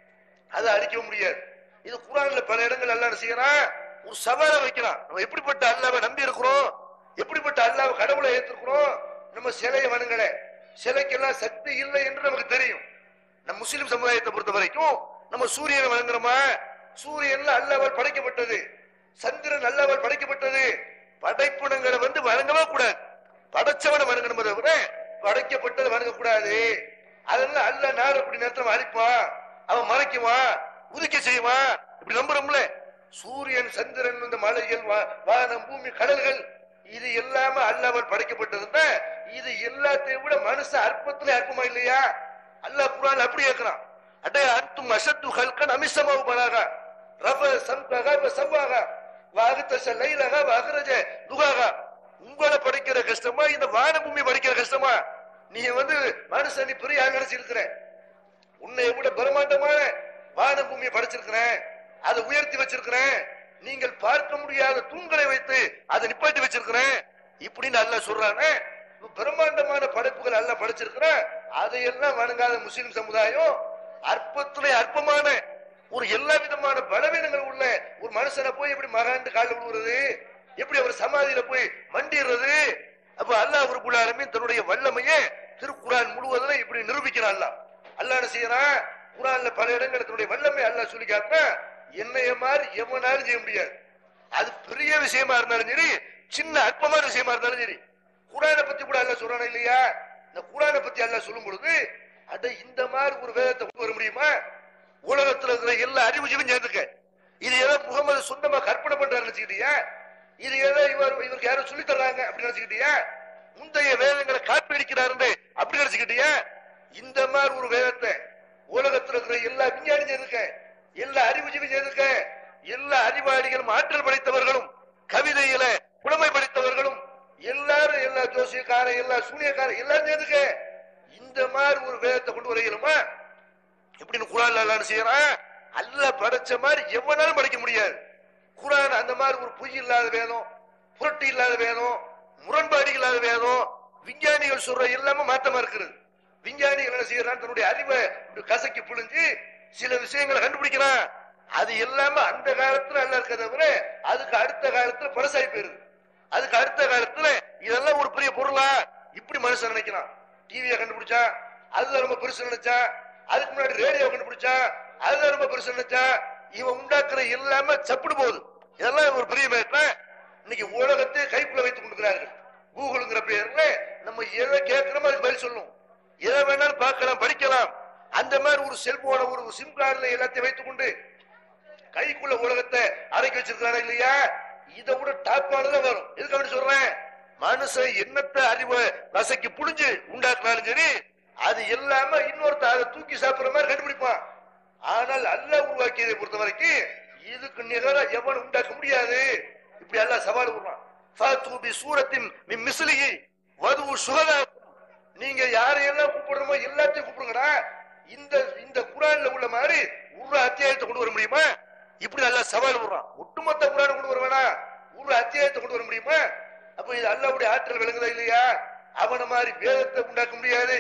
S2: அதை அழிக்க முடியாது இது குரான்ல பல இடங்கள் அல்ல என்ன செய்யறான் ஒரு சவாலை வைக்கிறான் நம்ம எப்படிப்பட்ட அல்லாவை நம்பி இருக்கிறோம் எப்படிப்பட்ட அல்லாவை கடவுளை ஏத்திருக்கிறோம் நம்ம சிலையை வணங்கல சிலைக்கெல்லாம் சக்தி இல்லை என்று நமக்கு தெரியும் நம்ம முஸ்லிம் சமுதாயத்தை பொறுத்த வரைக்கும் நம்ம சூரியனை வணங்குறோமா சூரியன்ல அல்லாவால் படைக்கப்பட்டது சந்திரன் அல்லாவால் படைக்கப்பட்டது படைப்பினங்களை வந்து வணங்கவே கூடாது படைச்சவனை வணங்கணும் தவிர படைக்கப்பட்டதை வணங்கக்கூடாது அதெல்லாம் அல்ல நாடு அப்படி நேரத்தில் அழிப்பான் அவன் மறைக்குவான் உதிக்க செய்வான் இப்படி நம்புறோம்ல சூரியன் சந்திரன் இந்த மலைகள் வா- வானம் பூமி கடல்கள் இது எல்லாமே அல்லாமல் படைக்கப்பட்டதுன்னா இது எல்லாத்தையும் விட மனுஷ அற்பத்துல அற்பமா இல்லையா அல்லாஹ் குரான் அப்படி கேட்கிறான் அடே அன்தும் அசத்து ஹல்கன் அமிசமாவு பலாக ரப சம்கக வ சவ்வாக வாகுத்தச லைலக வஹரஜ துகாக உங்களை படைக்கிற கஷ்டமா இந்த வான பூமி படைக்கிற கஷ்டமா நீ வந்து மனுஷன் நீ பெரிய ஆள் நினைச்சிருக்கிற உன்னை விட பிரம்மாண்டமான வான பூமியை படைச்சிருக்கிறேன் அதை உயர்த்தி வச்சிருக்கிறேன் நீங்கள் பார்க்க முடியாத தூண்களை வைத்து அதை நிப்பாட்டி வச்சிருக்கிறேன் இப்படின்னு அல்ல சொல்றானே இப்ப பிரம்மாண்டமான படைப்புகள் அல்ல படைச்சிருக்கிறேன் அதையெல்லாம் வணங்காத முஸ்லிம் சமுதாயம் அற்பத்திலே அற்பமான ஒரு எல்லா விதமான பலவீனங்கள் உள்ள ஒரு மனுஷனை போய் எப்படி மகாண்டு காலில் விழுவுறது எப்படி அவர் சமாதியில போய் மண்டிடுறது அப்ப அல்லாஹ் அவருக்குள்ளாரமே தன்னுடைய வல்லமையை திருக்குரான் முழுவதும் இப்படி நிரூபிக்கிறான் அல்லாஹ் அல்லாஹ் என்ன செய்யறான் குரான்ல பல இடங்கள் தன்னுடைய வல்லமை அல்லாஹ் சொல்லி காட்டினா என்னைய மாதிரி எவனாலும் செய்ய முடியாது அது பெரிய விஷயமா இருந்தாலும் சரி சின்ன அற்பமான விஷயமா இருந்தாலும் சரி குரானை பத்தி கூட அல்லாஹ் சொல்றானா இல்லையா இந்த குரானை பத்தி அல்லாஹ் சொல்லும் பொழுது அட இந்த மாதிரி ஒரு வேதத்தை கொண்டு வர முடியுமா உலகத்துல இருக்கிற எல்லா அறிவு ஜீவன் சேர்ந்துக்க இது ஏதோ முகமது சொந்தமா கற்பனை பண்றாரு நினைச்சுக்கிட்டியா இது ஏதோ இவர் இவருக்கு யாரோ சொல்லி தர்றாங்க அப்படி நினைச்சுக்கிட்டியா முந்தைய வேதங்களை காப்பி அடிக்கிறாரு அப்படி நினைச்சுக்கிட்டியா இந்த மாதிரி ஒரு வேதத்தை உலகத்துல இருக்கிற எல்லா விஞ்ஞானியும் எதுக்க எல்லா அறிவுஜீவி எதுக்க எல்லா அறிவாளிகளும் ஆற்றல் படைத்தவர்களும் கவிதையில புலமை படைத்தவர்களும் எல்லாரும் எல்லா ஜோசியக்காரன் எல்லா சூனியக்காரன் எல்லாரும் எதுக்க இந்த மாதிரி ஒரு வேதத்தை கொண்டு வரையணுமா இப்படின்னு குரான் எல்லாம் செய்யறான் அல்லாஹ் படைச்ச மாதிரி எவனாலும் படைக்க முடியாது குரான் அந்த மாதிரி ஒரு பொய் இல்லாத வேதம் புரட்டு இல்லாத வேதம் முரண்பாடு இல்லாத வேதம் விஞ்ஞானிகள் சொல்ற எல்லாமே மாத்தமா இருக்கிறது விஞ்ஞானிகள் என்ன செய்யறான் தன்னுடைய அறிவை இப்படி கசக்கி புழிஞ்சு சில விஷயங்களை கண்டுபிடிக்கிறான் அது எல்லாமே அந்த காலத்துல நல்லா இருக்க தவிர அதுக்கு அடுத்த காலத்துல பழசாகி போயிருது அதுக்கு அடுத்த காலத்துல இதெல்லாம் ஒரு பெரிய பொருளா இப்படி மனுஷன் நினைக்கிறான் டிவியை கண்டுபிடிச்சா அதுதான் ரொம்ப பெருசு நினைச்சா அதுக்கு முன்னாடி ரேடியோ கண்டுபிடிச்சா அதுதான் ரொம்ப பெருசு நினைச்சா இவன் உண்டாக்குற எல்லாமே சப்புடு போகுது இதெல்லாம் ஒரு பெரிய மேட்டம் இன்னைக்கு உலகத்தை கைக்குள்ள வைத்துக் கொண்டிருக்கிறார்கள் கூகுள்ங்கிற பேர்ல நம்ம எதை கேட்கிறோமோ அதுக்கு பதில் சொல்லும் எதை வேணாலும் பார்க்கலாம் படிக்கலாம் அந்த மாதிரி ஒரு செல்போனை ஒரு சிம் கார்டுல எல்லாத்தையும் வைத்துக் கொண்டு கைக்குள்ள உலகத்தை அடக்கி வச்சிருக்காங்க இல்லையா இதை விட டாப்பானதான் வரும் எதுக்கு அப்படி சொல்றேன் மனுஷன் என்னத்தை அறிவை வசைக்கு புடிஞ்சு உண்டாக்குனாலும் சரி அது இல்லாம இன்னொருத்த அதை தூக்கி சாப்பிடுற மாதிரி கண்டுபிடிப்பான் ஆனால் அல்லாஹ் உருவாக்கியதை பொறுத்த வரைக்கும் இதுக்கு நிகரா எவன் உண்டாக்க முடியாது இப்படி அல்லாஹ் சவால் விடுறான் ஃபாத்து பி சூரத்தின் மின் மிஸ்லிஹி வதுவு சுகதா நீங்க யாரையெல்லாம் கூப்பிடுறோமோ எல்லாத்தையும் கூப்பிடுங்கடா இந்த இந்த குரான்ல உள்ள மாதிரி ஒரு அத்தியாயத்தை கொண்டு வர முடியுமா இப்படி நல்லா சவால் விடுறான் ஒட்டுமொத்த குரான் கொண்டு வர வேணாம் ஒரு அத்தியாயத்தை கொண்டு வர முடியுமா அப்ப இது அல்லாவுடைய ஆற்றல் விளங்குதா இல்லையா அவன மாதிரி வேதத்தை உண்டாக்க முடியாது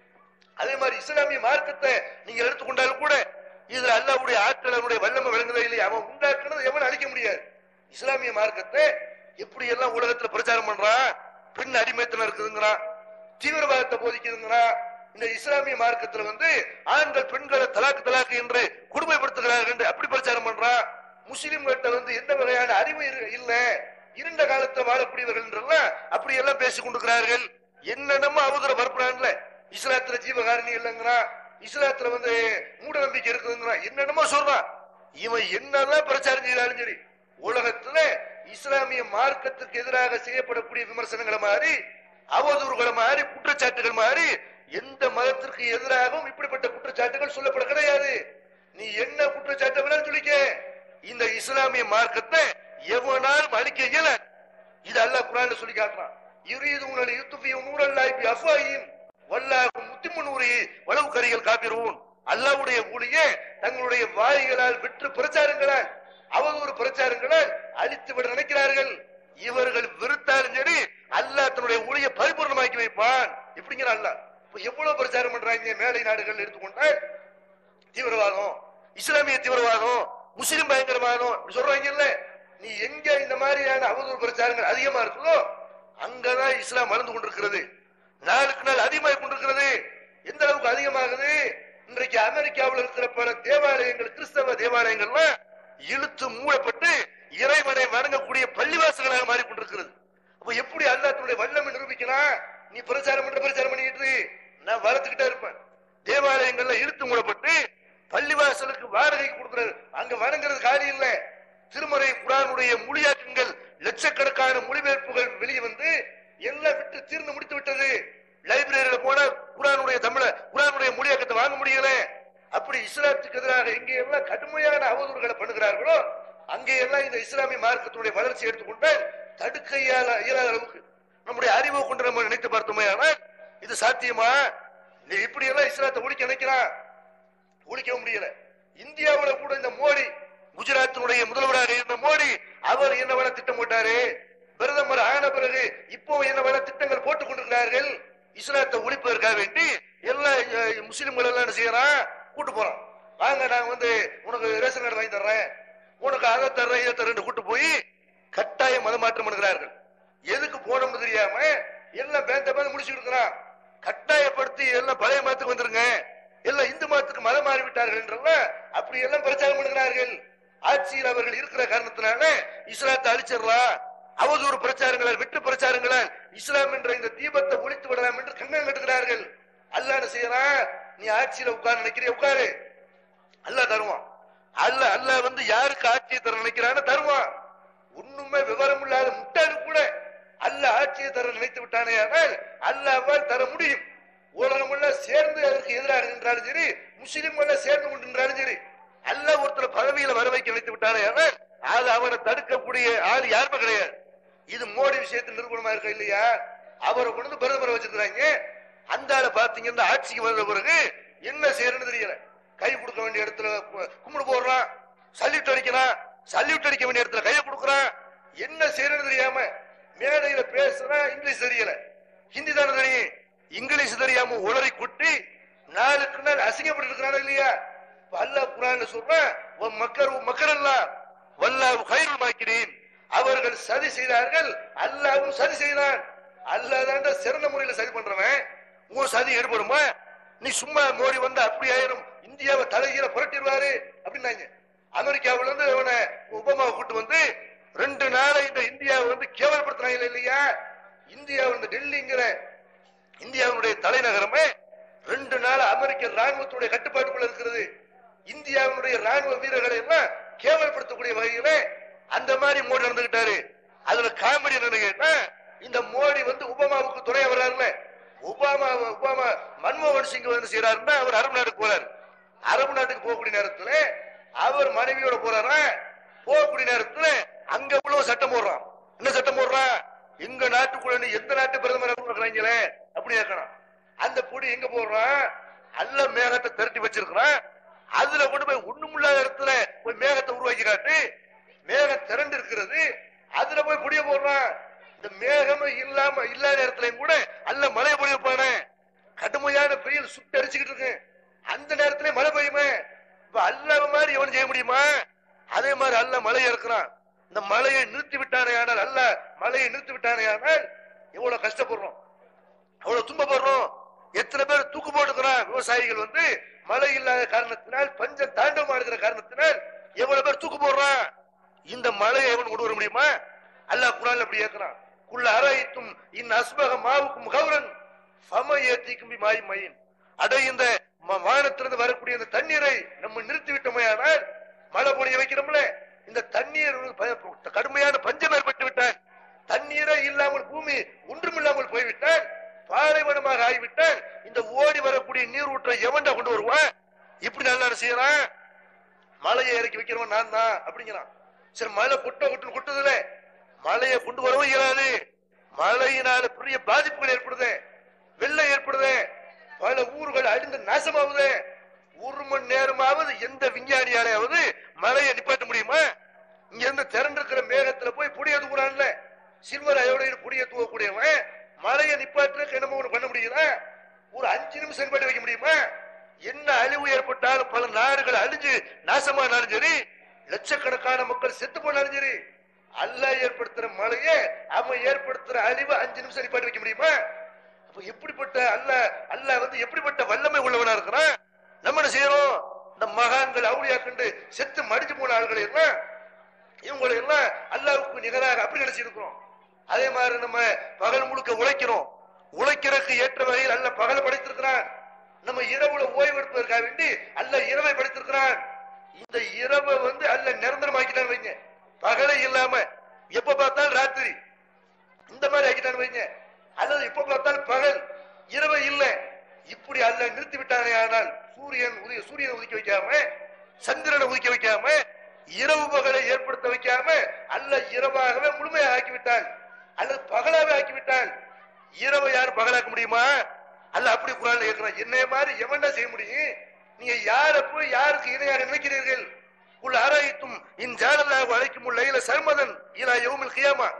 S2: அதே மாதிரி இஸ்லாமிய மார்க்கத்தை நீங்க எடுத்துக்கொண்டாலும் கூட இதுல அல்லாவுடைய ஆற்றல் அவனுடைய வல்லமை விளங்குதா இல்லையா அவன் உண்டாக்குனது எவன் அழிக்க முடியாது இஸ்லாமிய மார்க்கத்தை எப்படி எல்லாம் உலகத்துல பிரச்சாரம் பண்றான் பெண் அடிமைத்தனம் இருக்குதுங்கிறான் தீவிரவாதத்தை போதிக்குதுங்கிறான் இந்த இஸ்லாமிய மார்க்கத்துல வந்து ஆண்கள் பெண்களை தலாக்கு தலாக்கு என்று கொடுமைப்படுத்துகிறார்கள் என்று அப்படி பிரச்சாரம் பண்றான் முஸ்லிம்கிட்ட வந்து எந்த வகையான அறிவு இரு- இல்ல இருண்ட காலத்துல வாழக்கூடியவர்கள் என்றெல்லாம் அப்படி எல்லாம் பேசிக் கொண்டிருக்கிறார்கள் என்னென்னமோ அவதூற பரப்புறான்ல இஸ்லாத்துல ஜீவகாரணி இல்லைங்கிறான் இஸ்லாத்துல வந்து மூட நம்பிக்கை இருக்குதுங்கிறான் என்னென்னமோ சொல்றான் இவன் என்னெல்லாம் பிரச்சாரம் செய்தாலும் சரி உலகத்துல இஸ்லாமிய மார்க்கத்துக்கு எதிராக செய்யப்படக்கூடிய விமர்சனங்களை மாதிரி அவதூறுகளை மாதிரி குற்றச்சாட்டுகள் மாதிரி எந்த மதத்திற்கு எதிராகவும் இப்படிப்பட்ட குற்றச்சாட்டுகள் சொல்லப்பட கிடையாது நீ என்ன குற்றச்சாட்டு வேணாலும் சொல்லிக்க இந்த இஸ்லாமிய மார்க்கத்தை எவனாலும் அழிக்க இயல இது அல்லாஹ் குரான்ல சொல்லி காட்டுறான் யுரீது உங்கள் யுத்துஃபி நூறல்லாஹி பி அஃவாஹிம் வல்லாஹு முத்திமு நூரி வலவு கரிகள் காப்பிருவோன் அல்லாஹ்வுடைய ஊழியே தங்களுடைய வாய்களால் விற்று பிரச்சாரங்களால் அவதூறு பிரச்சாரங்களால் அழித்து விட நினைக்கிறார்கள் இவர்கள் வெறுத்தாலும் சரி அல்லாஹ் தன்னுடைய ஊழியை பரிபூர்ணமாக்கி வைப்பான் இப்படிங்கிற அல்லாஹ் இப்ப எவ்வளவு பிரச்சாரம் பண்றாங்க மேலை நாடுகள் எடுத்துக்கொண்டால் தீவிரவாதம் இஸ்லாமிய தீவிரவாதம் முஸ்லிம் பயங்கரவாதம் இப்படி சொல்றாங்கல்ல நீ எங்க இந்த மாதிரியான அவதூறு பிரச்சாரங்கள் அதிகமா இருக்குதோ அங்கதான் இஸ்லாம் வளர்ந்து கொண்டிருக்கிறது நாளுக்கு நாள் அதிகமாகி கொண்டிருக்கிறது எந்த அளவுக்கு அதிகமாகுது இன்றைக்கு அமெரிக்காவில் இருக்கிற பல தேவாலயங்கள் கிறிஸ்தவ தேவாலயங்கள்லாம் இழுத்து மூடப்பட்டு இறைவனை வணங்கக்கூடிய பள்ளிவாசல்களாக மாறிக்கொண்டிருக்கிறது அப்ப எப்படி அல்லாஹ் தன்னுடைய வல்லமை நிரூபிக்கலாம் நீ பிரச்சாரம் பண்ற பிரச்சாரம் பண்ணிட்டு இரு. நான் வளர்த்துக்கிட்டே இருப்பேன் தேவாலயங்கள்ல இழுத்து மூடப்பட்டு பள்ளிவாசலுக்கு வாடகைக்கு கொடுக்கிறாரு அங்க வணங்குறது காரியம் இல்ல திருமறை குரானுடைய மொழியாக்கங்கள் லட்சக்கணக்கான மொழிபெயர்ப்புகள் வெளியே வந்து எல்லாம் விட்டு தீர்ந்து முடித்து விட்டது லைப்ரரியில போனா குரானுடைய தமிழ குரானுடைய மொழியாக்கத்தை வாங்க முடியல அப்படி இஸ்லாத்துக்கு எதிராக எங்கே எல்லாம் கடுமையான அவதூறுகளை பண்ணுகிறார்களோ அங்கே எல்லாம் இந்த இஸ்லாமிய மார்க்கத்துடைய வளர்ச்சி எடுத்துக்கொண்டால் தடுக்க இயலாத இயலாத அளவுக்கு நம்முடைய அறிவை கொண்டு நம்ம நினைத்து பார்த்தோமே ஆனால் இது சாத்தியமா இந்த இப்படி எல்லாம் இஸ்லாத்தை ஒழிக்க நினைக்கிறான் ஒழிக்க முடியல இந்தியாவுல கூட இந்த மோடி குஜராத்தினுடைய முதல்வராக இருந்த மோடி அவர் என்ன வேணா திட்டம் போட்டாரு பிரதமர் ஆன பிறகு இப்போ என்ன வேணா திட்டங்கள் போட்டுக் கொண்டிருக்கிறார்கள் இஸ்லாத்தை ஒழிப்பதற்காக வேண்டி எல்லா அஹ், முஸ்லிம்கள் எல்லாம் என்ன செய்யறான் கூட்டு போறான் வாங்க நான் வந்து உனக்கு ரேஷன் கார்டு வாங்கி தர்றேன் உனக்கு அதை தர்றேன் இதை தர்றேன் கூட்டு போய் கட்டாய மதமாற்றம் பண்ணுகிறார்கள் எதுக்கு போனோம்னு தெரியாம எல்லாம் பேந்த பேந்த முடிச்சுட்டு இருக்கிறான் கட்டாயப்படுத்தி எல்லாம் பழைய மதத்துக்கு வந்துருங்க எல்லாம் இந்து மதத்துக்கு மதம் மாறி விட்டார்கள் என்றெல்லாம் அப்படி எல்லாம் பிரச்சாரம் பண்ணுகிறார்கள் ஆட்சியில் அவர்கள் இருக்கிற காரணத்தினால இஸ்லாத்தை அழிச்சிடலாம் அவதூறு பிரச்சாரங்களால் வெட்டு பிரச்சாரங்களால் இஸ்லாம் என்ற இந்த தீபத்தை ஒழித்து விடலாம் என்று கண்ணம் கட்டுகிறார்கள் அல்லாஹ் என்ன செய்யறான் நீ ஆட்சியில உட்கார்ந்து நினைக்கிறிய உட்காரு அல்லாஹ் தருவான் அல்லாஹ் அல்லாஹ் வந்து யாருக்கு ஆட்சியை தர நினைக்கிறான்னு தருவான் ஒண்ணுமே விவரம் இல்லாத முட்டாளு கூட எல்லாத்தையும் தர நினைத்து விட்டானே ஆனால் அல்லாவால் தர முடியும் உலகம் எல்லாம் சேர்ந்து அதற்கு எதிராக நின்றாலும் சரி முஸ்லிம் எல்லாம் சேர்ந்து கொண்டு நின்றாலும் சரி அல்லாஹ் ஒருத்தர் பதவியில வர வைக்க நினைத்து விட்டானே ஆனால் அது அவனை தடுக்கக்கூடிய ஆள் யாருமே கிடையாது இது மோடி விஷயத்தில் நிரூபணமா இருக்கா இல்லையா அவரை கொண்டு வந்து பிரதமரை வச்சிருக்கிறாங்க அந்த ஆளை பாத்தீங்கன்னா ஆட்சிக்கு வந்த பிறகு என்ன செய்யறன்னு தெரியல கை கொடுக்க வேண்டிய இடத்துல கு- கும்பிடு போடுறான் சல்யூட் அடிக்கிறான் சல்யூட் அடிக்க வேண்டிய இடத்துல கையை கொடுக்கறான் என்ன செய்யறன்னு தெரியாம மேடையில பேசுறான் இங்கிலீஷ் தெரியல ஹிந்தி தானே தெரியும் இங்கிலீஷ் தெரியாம உளறி குட்டி நாளுக்கு நாள் அசிங்கப்பட்டு இருக்கிறானா இல்லையா இப்ப அல்லாஹ் குரான்ல சொல்றான் "வ மக்கர் மக்கர் அல்லாஹ் வல்லாஹ் கைருல் மாக்கிறேன் அவர்கள் சதி செய்தார்கள் அல்லாவும் சதி செய்தான் அல்லாஹ் தான்டா சிறந்த முறையில சதி பண்றவன் உன் சதி ஈடுபடுமா நீ சும்மா மோடி வந்து அப்படி ஆயிரும் இந்தியாவை தலைகீழ புரட்டிடுவாரு அப்படின்னாங்க அமெரிக்காவுல இருந்து அவனை ஒபாமாவை கூட்டு வந்து ரெண்டு நாளை இந்த இந்தியாவை வந்து கேவலப்படுத்துறாங்க இல்லையா இந்தியாவில் இந்த டெல்லிங்கிற இந்தியாவுடைய தலைநகரமே ரெண்டு நாள் அமெரிக்க ராணுவத்துடைய கட்டுப்பாட்டுக்குள்ள இருக்கிறது இந்தியாவுடைய ராணுவ வீரர்களை எல்லாம் கேவலப்படுத்தக்கூடிய வகையில அந்த மாதிரி மோடி நடந்துகிட்டாரு அதுல காமெடி என்னன்னு கேட்டா இந்த மோடி வந்து உபமாவுக்கு துணையா வர்றாருல ஒபாமா ஒபாமா மன்மோகன் சிங் வந்து செய்யறாருன்னா அவர் அரபு நாட்டுக்கு போறாரு அரபு நாட்டுக்கு போகக்கூடிய நேரத்துல அவர் மனைவியோட போறாரா போகக்கூடிய நேரத்துல அங்க உள்ள சட்டம் போடுறான் என்ன சட்டம் போடுறான் எங்க நாட்டுக்குள்ள நீ எந்த நாட்டு பிரதமர் இருக்கிறாங்களே அப்படி கேட்கணும் அந்த பொடி எங்க போடுறான் அல்ல மேகத்தை திரட்டி வச்சிருக்கிறான் அதுல கொண்டு போய் ஒண்ணுமில்லாத இடத்துல போய் மேகத்தை உருவாக்கி காட்டு மேகம் திரண்டு இருக்கிறது அதுல போய் புடிய போடுறான் இந்த மேகமே இல்லாம இல்லாத இடத்துலயும் கூட அல்ல மழை பொழிய போனே கடுமையான வெயில் சுட்டு அடிச்சுக்கிட்டு இருக்கு அந்த நேரத்துல மழை பெய்யுமே இப்ப அல்லாஹ் மாதிரி எவன் செய்ய முடியுமா அதே மாதிரி அல்ல மழை இறக்குறான் இந்த மழையை நிறுத்தி விட்டானே ஆனால் அல்ல மழையை நிறுத்தி விட்டானே ஆனால் எவ்வளவு கஷ்டப்படுறோம் அவ்வளவு துன்பப்படுறோம் எத்தனை பேர் தூக்கு போட்டுக்கிறான் விவசாயிகள் வந்து மழை இல்லாத காரணத்தினால் பஞ்சம் தாண்டவமா இருக்கிற காரணத்தினால் எவ்வளவு பேர் தூக்கு போடுறான் இந்த மழையை எவன் கொண்டு வர முடியுமா அல்லாஹ் குரான் அப்படி கேட்கிறான் குள்ள அரைத்தும் இன் அஸ்பக மாவுக்கும் கௌரன் சம ஏத்திக்கும் மாய் மயின் அடை இந்த ம- வானத்திலிருந்து வரக்கூடிய இந்த தண்ணீரை நம்ம நிறுத்தி விட்டோமையானால் மழை பொழிய வைக்கிறோம்ல இந்த தண்ணீர் ப- கடுமையான பஞ்சம் ஏற்பட்டு விட்டால் தண்ணீரே இல்லாமல் பூமி ஒன்றுமில்லாமல் போய்விட்டால் பாலைவனமாக ஆகிவிட்டால் இந்த ஓடி வரக்கூடிய நீர் ஊற்றை எவன்டா கொண்டு வருவான் இப்படி நல்லா செய்யறான் மழையை இறக்கி வைக்கிறவன் நான் தான் அப்படிங்கிறான் சரி மழை கொட்ட கொட்டு கொட்டுதுல மழையை கொண்டு வரவும் இயலாது மழையினால பெரிய பாதிப்புகள் ஏற்படுது வெள்ளம் ஏற்படுது பல ஊர்கள் அழிந்து நாசமாகுது ஒரு மணி நேரமாவது எந்த விஞ்ஞானியாலையாவது மழையை நிப்பாட்ட முடியுமா இங்க இருந்து திரண்டிருக்கிற மேகத்துல போய் புடிய தூக்குறான்ல சில்வர் அயோடையில் புடிய தூக்கக்கூடியவன் மழையை நிப்பாட்டுறதுக்கு என்னமோ ஒண்ணு பண்ண முடியுதா ஒரு அஞ்சு நிமிஷம் நிப்பாட்டி வைக்க முடியுமா என்ன அழிவு ஏற்பட்டாலும் பல நாடுகள் அழிஞ்சு நாசமானாலும் சரி லட்சக்கணக்கான மக்கள் செத்து போனாலும் சரி அல்லாஹ் ஏற்படுத்துற மழையை அவன் ஏற்படுத்துற அழிவு அஞ்சு நிமிஷம் நிப்பாட்டி வைக்க முடியுமா அப்ப எப்படிப்பட்ட அல்லாஹ் அல்லாஹ் வந்து எப்படிப்பட்ட வல்லமை உள்ளவனா இருக்கிறான் நம்ம என்ன செய்யறோம் இந்த மகான்கள் அவுளியா கண்டு செத்து மடிஞ்சு போன ஆள்களை எல்லாம் இவங்களை எல்லாம் அல்லாவுக்கு நிகராக அப்படி நினைச்சிருக்கிறோம் அதே மாதிரி நம்ம பகல் முழுக்க உழைக்கிறோம் உழைக்கிறதுக்கு ஏற்ற வகையில் அல்ல பகல படைத்திருக்கிறான் நம்ம இரவுல ஓய்வு எடுப்பதற்காக வேண்டி அல்ல இரவை படைத்திருக்கிறான் இந்த இரவை வந்து அல்ல நிரந்தரமாக்கிட்டான் வைங்க பகலே இல்லாம எப்ப பார்த்தாலும் ராத்திரி இந்த மாதிரி ஆக்கிட்டான்னு வைங்க அல்லது எப்ப பார்த்தாலும் பகல் இரவு இல்ல இப்படி அல்ல நிறுத்தி விட்டானே ஆனால் சூரியன் உதய சூரியனை உதிக்க வைக்காம சந்திரனை உதிக்க வைக்காம இரவு பகலை ஏற்படுத்த வைக்காம அல்ல இரவாகவே முழுமையாக ஆக்கிவிட்டான் அல்லது பகலாவே ஆக்கிவிட்டான் இரவை யார் பகலாக்க முடியுமா அல்ல அப்படி குரான் கேட்கிறான் என்னைய மாதிரி எவன்டா செய்ய முடியும் நீங்க யார போய் யாருக்கு இணையாக நினைக்கிறீர்கள் உள்ள ஆராய்த்தும் இன் ஜாலல்லாஹு அழைக்கும் உள்ள சர்மதன் இலா யௌமில் கியாமா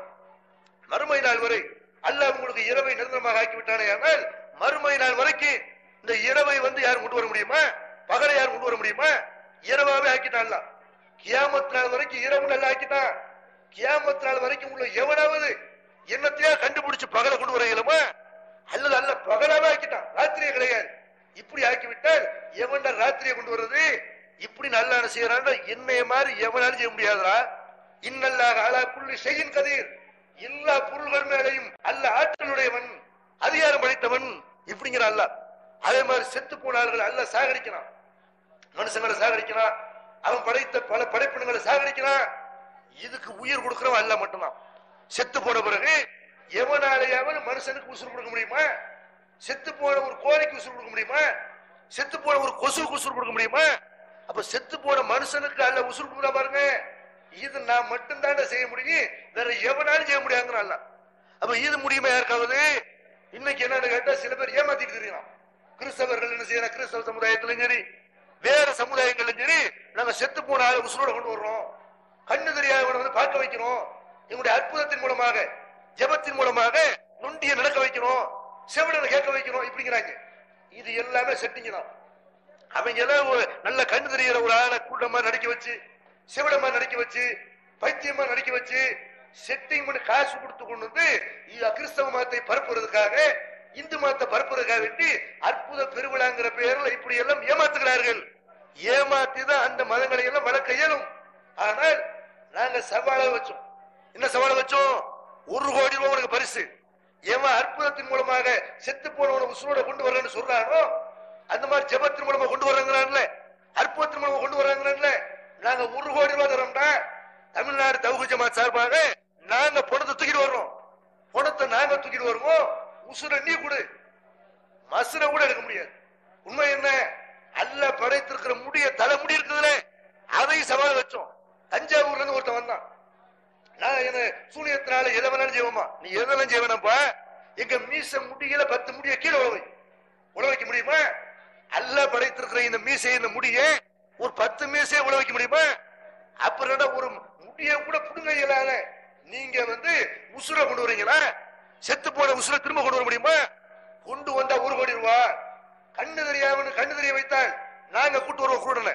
S2: மறுமை நாள் வரை அல்லாஹ் உங்களுக்கு இரவை நிரந்தரமாக ஆக்கி விட்டானே ஆனால் மறுமை நாள் வரைக்கும் இந்த இரவை வந்து யாரும் கொண்டு வர முடியுமா பகலை யாரும் கொண்டு வர முடியுமா இரவாவே ஆக்கிட்டான்ல கியாமத் நாள் வரைக்கும் இரவு நல்லா ஆக்கிட்டான் கியாமத் நாள் வரைக்கும் உள்ள எவனாவது என்னத்தையா கண்டுபிடிச்சு பகலை கொண்டு வர இயலுமா அல்லது அல்ல பகலாவே ஆக்கிட்டான் ராத்திரியே கிடையாது இப்படி ஆக்கிவிட்டால் எவன்டா ராத்திரியை கொண்டு வர்றது இப்படி நல்லா செய்யறான் என்னைய மாதிரி எவனாலும் செய்ய முடியாதுடா இன்னல்லாக அலா புள்ளி செய்யின் கதீர் எல்லா பொருள்கள் மேலையும் அல்ல ஆற்றலுடையவன் அதிகாரம் படைத்தவன் இப்படிங்கிற அல்ல அதே மாதிரி செத்து போனார்கள் அல்ல சாகடிக்கிறான் மனுஷங்களை சாகடிக்கிறான் அவன் படைத்த பல படைப்பினங்களை சாகடிக்கிறான் இதுக்கு உயிர் கொடுக்கிறவன் அல்ல மட்டும்தான் செத்து போன பிறகு எவனாலேயாவது மனுஷனுக்கு உசுறு கொடுக்க முடியுமா செத்து போன ஒரு கோழிக்கு உசுறு கொடுக்க முடியுமா செத்து போன ஒரு கொசுவுக்கு உசுறு கொடுக்க முடியுமா அப்ப செத்து போன மனுஷனுக்கு அல்ல உசுறு கொடுக்குறா பாருங்க இது நான் மட்டும் செய்ய முடியும் வேற எவனாலும் செய்ய முடியாங்கிறான் அப்ப இது முடியுமா யாருக்காவது இன்னைக்கு என்னன்னு கேட்டா சில பேர் ஏமாத்திட்டு தெரியலாம் கிறிஸ்தவர்கள் என்ன செய்யணும் கிறிஸ்தவ சமுதாயத்திலும் சரி வேற சமுதாயங்களும் சரி நாங்க செத்து போன ஆளை உசுரோட கொண்டு வர்றோம் கண்ணு தெரியாதவனை வந்து பார்க்க வைக்கணும் எங்களுடைய அற்புதத்தின் மூலமாக ஜெபத்தின் மூலமாக நொண்டிய நடக்க வைக்கணும் செவிடனை கேட்க வைக்கணும் இப்படிங்கிறாங்க இது எல்லாமே செட்டிங் தான் அவங்க எல்லாம் ஒரு நல்ல கண்ணு தெரிகிற ஒரு ஆளை கூட்டமா நடிக்க வச்சு சிவடமா நடிக்க வச்சு பைத்தியமா நடிக்க வச்சு செட்டிங் பண்ணி காசு கொடுத்து கொண்டு வந்து இது கிறிஸ்தவ மதத்தை பரப்புறதுக்காக இந்து மதத்தை பரப்புறதுக்காக வேண்டி அற்புத பெருவிழாங்கிற பெயர்ல இப்படி எல்லாம் ஏமாத்துகிறார்கள் ஏமாத்தி தான் அந்த மதங்களை எல்லாம் வளர்க்க இயலும் ஆனால் நாங்க சவாலை வச்சோம் என்ன சவாலை வச்சோம் ஒரு கோடி ரூபாய் உனக்கு பரிசு எவன் அற்புதத்தின் மூலமாக செத்து போனவனை உசுரோட கொண்டு வர்றேன்னு சொல்றானோ அந்த மாதிரி ஜெபத்தின் மூலமா கொண்டு வர்றாங்களான்ல அற்புதத்தின் மூலமா கொண்டு வர்றாங்களான்ல நாங்க ஒரு கோடி ரூபாய் தரோம்னா தமிழ்நாடு தவுகு ஜமாத் சார்பாக நாங்க பணத்தை தூக்கிட்டு வர்றோம் பணத்தை நாங்க தூக்கிட்டு வருவோம் உசுர நீ கொடு மசுர கூட எடுக்க முடியாது உண்மை என்ன அல்ல படைத்திருக்கிற முடிய தலைமுடி இருக்குதுல அதை சவால் வச்சோம் தஞ்சாவூர்ல இருந்து ஒருத்தன் வந்தான் நான் என்ன சூனியத்தினால எதை வேணாலும் செய்வோமா நீ எதெல்லாம் செய்வேனப்பா எங்க மீச முடியல பத்து முடிய கீழே உழவை உழ வைக்க முடியுமா அல்ல படைத்திருக்கிற இந்த மீசை இந்த முடிய ஒரு பத்து மீசையை உழ வைக்க முடியுமா அப்புறம் என்ன ஒரு முடிய கூட புடுங்க இயலாத நீங்க வந்து உசுர கொண்டு வரீங்களா செத்து போன உசுர திரும்ப கொண்டு வர முடியுமா கொண்டு வந்தா ஒரு கோடி ரூபா கண்ணு தெரியாமனு கண்ணு தெரிய வைத்தால் நாங்க கூட்டு வருவோம் கூடல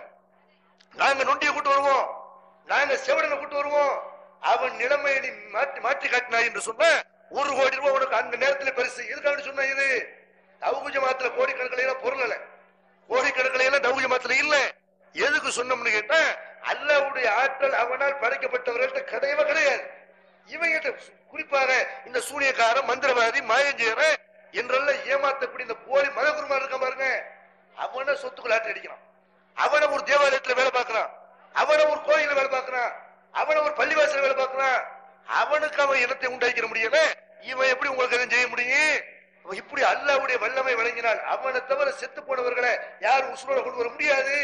S2: நாங்க நொண்டிய கூட்டு வருவோம் நாங்க செவடனை கூட்டு வருவோம் அவன் நிலைமையை நீ மாற்றி மாற்றி காட்டினாய் என்று சொன்ன ஒரு கோடி ரூபாய் உனக்கு அந்த நேரத்தில் பரிசு எதுக்காக சொன்ன இது தவுகுஜ மாத்திர கோடிக்கணக்கில் எல்லாம் பொருள் இல்ல கோடிக்கணக்கில் எல்லாம் தவுகுஜ மாத்திர இல்ல எதுக்கு சொன்னோம்னு கேட்டா அல்லாவுடைய ஆற்றல் அவனால் படைக்கப்பட்டவர்கள்ட்ட கிடையவே கிடையாது இவங்கிட்ட குறிப்பாக இந்த சூனியக்காரன் மந்திரவாதி மாயஞ்சேரன் என்றெல்லாம் ஏமாத்தக்கூடிய இந்த போலி மதகுருமார் இருக்க பாருங்க அவனை சொத்துக்கள் ஆட்டி அடிக்கிறான் அவனை ஒரு தேவாலயத்துல வேலை பார்க்கறான் அவனை ஒரு கோயில வேலை பார்க்கறான் அவனை ஒரு பள்ளிவாசல வேலை பார்க்கறான் அவனுக்கு அவன் இனத்தை உண்டாக்கிற முடியல இவன் எப்படி உங்களுக்கு எதுவும் செய்ய முடியும் அவன் இப்படி அல்லாவுடைய வல்லமை வழங்கினால் அவனை தவிர செத்து போனவர்களை யாரும் உசுரோட கொண்டு வர முடியாது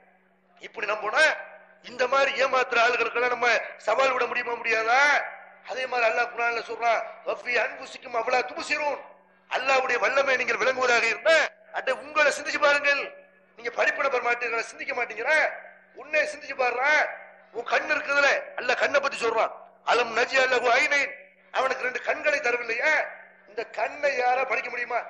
S2: இப்படி நம்பினா இந்த மாதிரி ஏமாத்துற ஆளுகளுக்கெல்லாம் நம்ம சவால் விட முடியுமா முடியாதா அதே மாதிரி அல்லாஹ் குரான்ல சொல்றான் வஃபி அன்புசிக்கும் அவ்வளா துபுசிரும் அல்லாவுடைய வல்லமை நீங்கள் விளங்குவதாக இருந்தா அட உங்களை சிந்திச்சு பாருங்கள் நீங்க படிப்பின பெற மாட்டீங்களா சிந்திக்க மாட்டீங்களா உன்னை சிந்திச்சு பாருறா உன் கண் இருக்குதுல அல்ல கண்ணை பத்தி சொல்றான் அலம் நஜி அல்லகு ஐனை அவனுக்கு ரெண்டு கண்களை தரவில்லையா இந்த கண்ணை யாரா படிக்க முடியுமா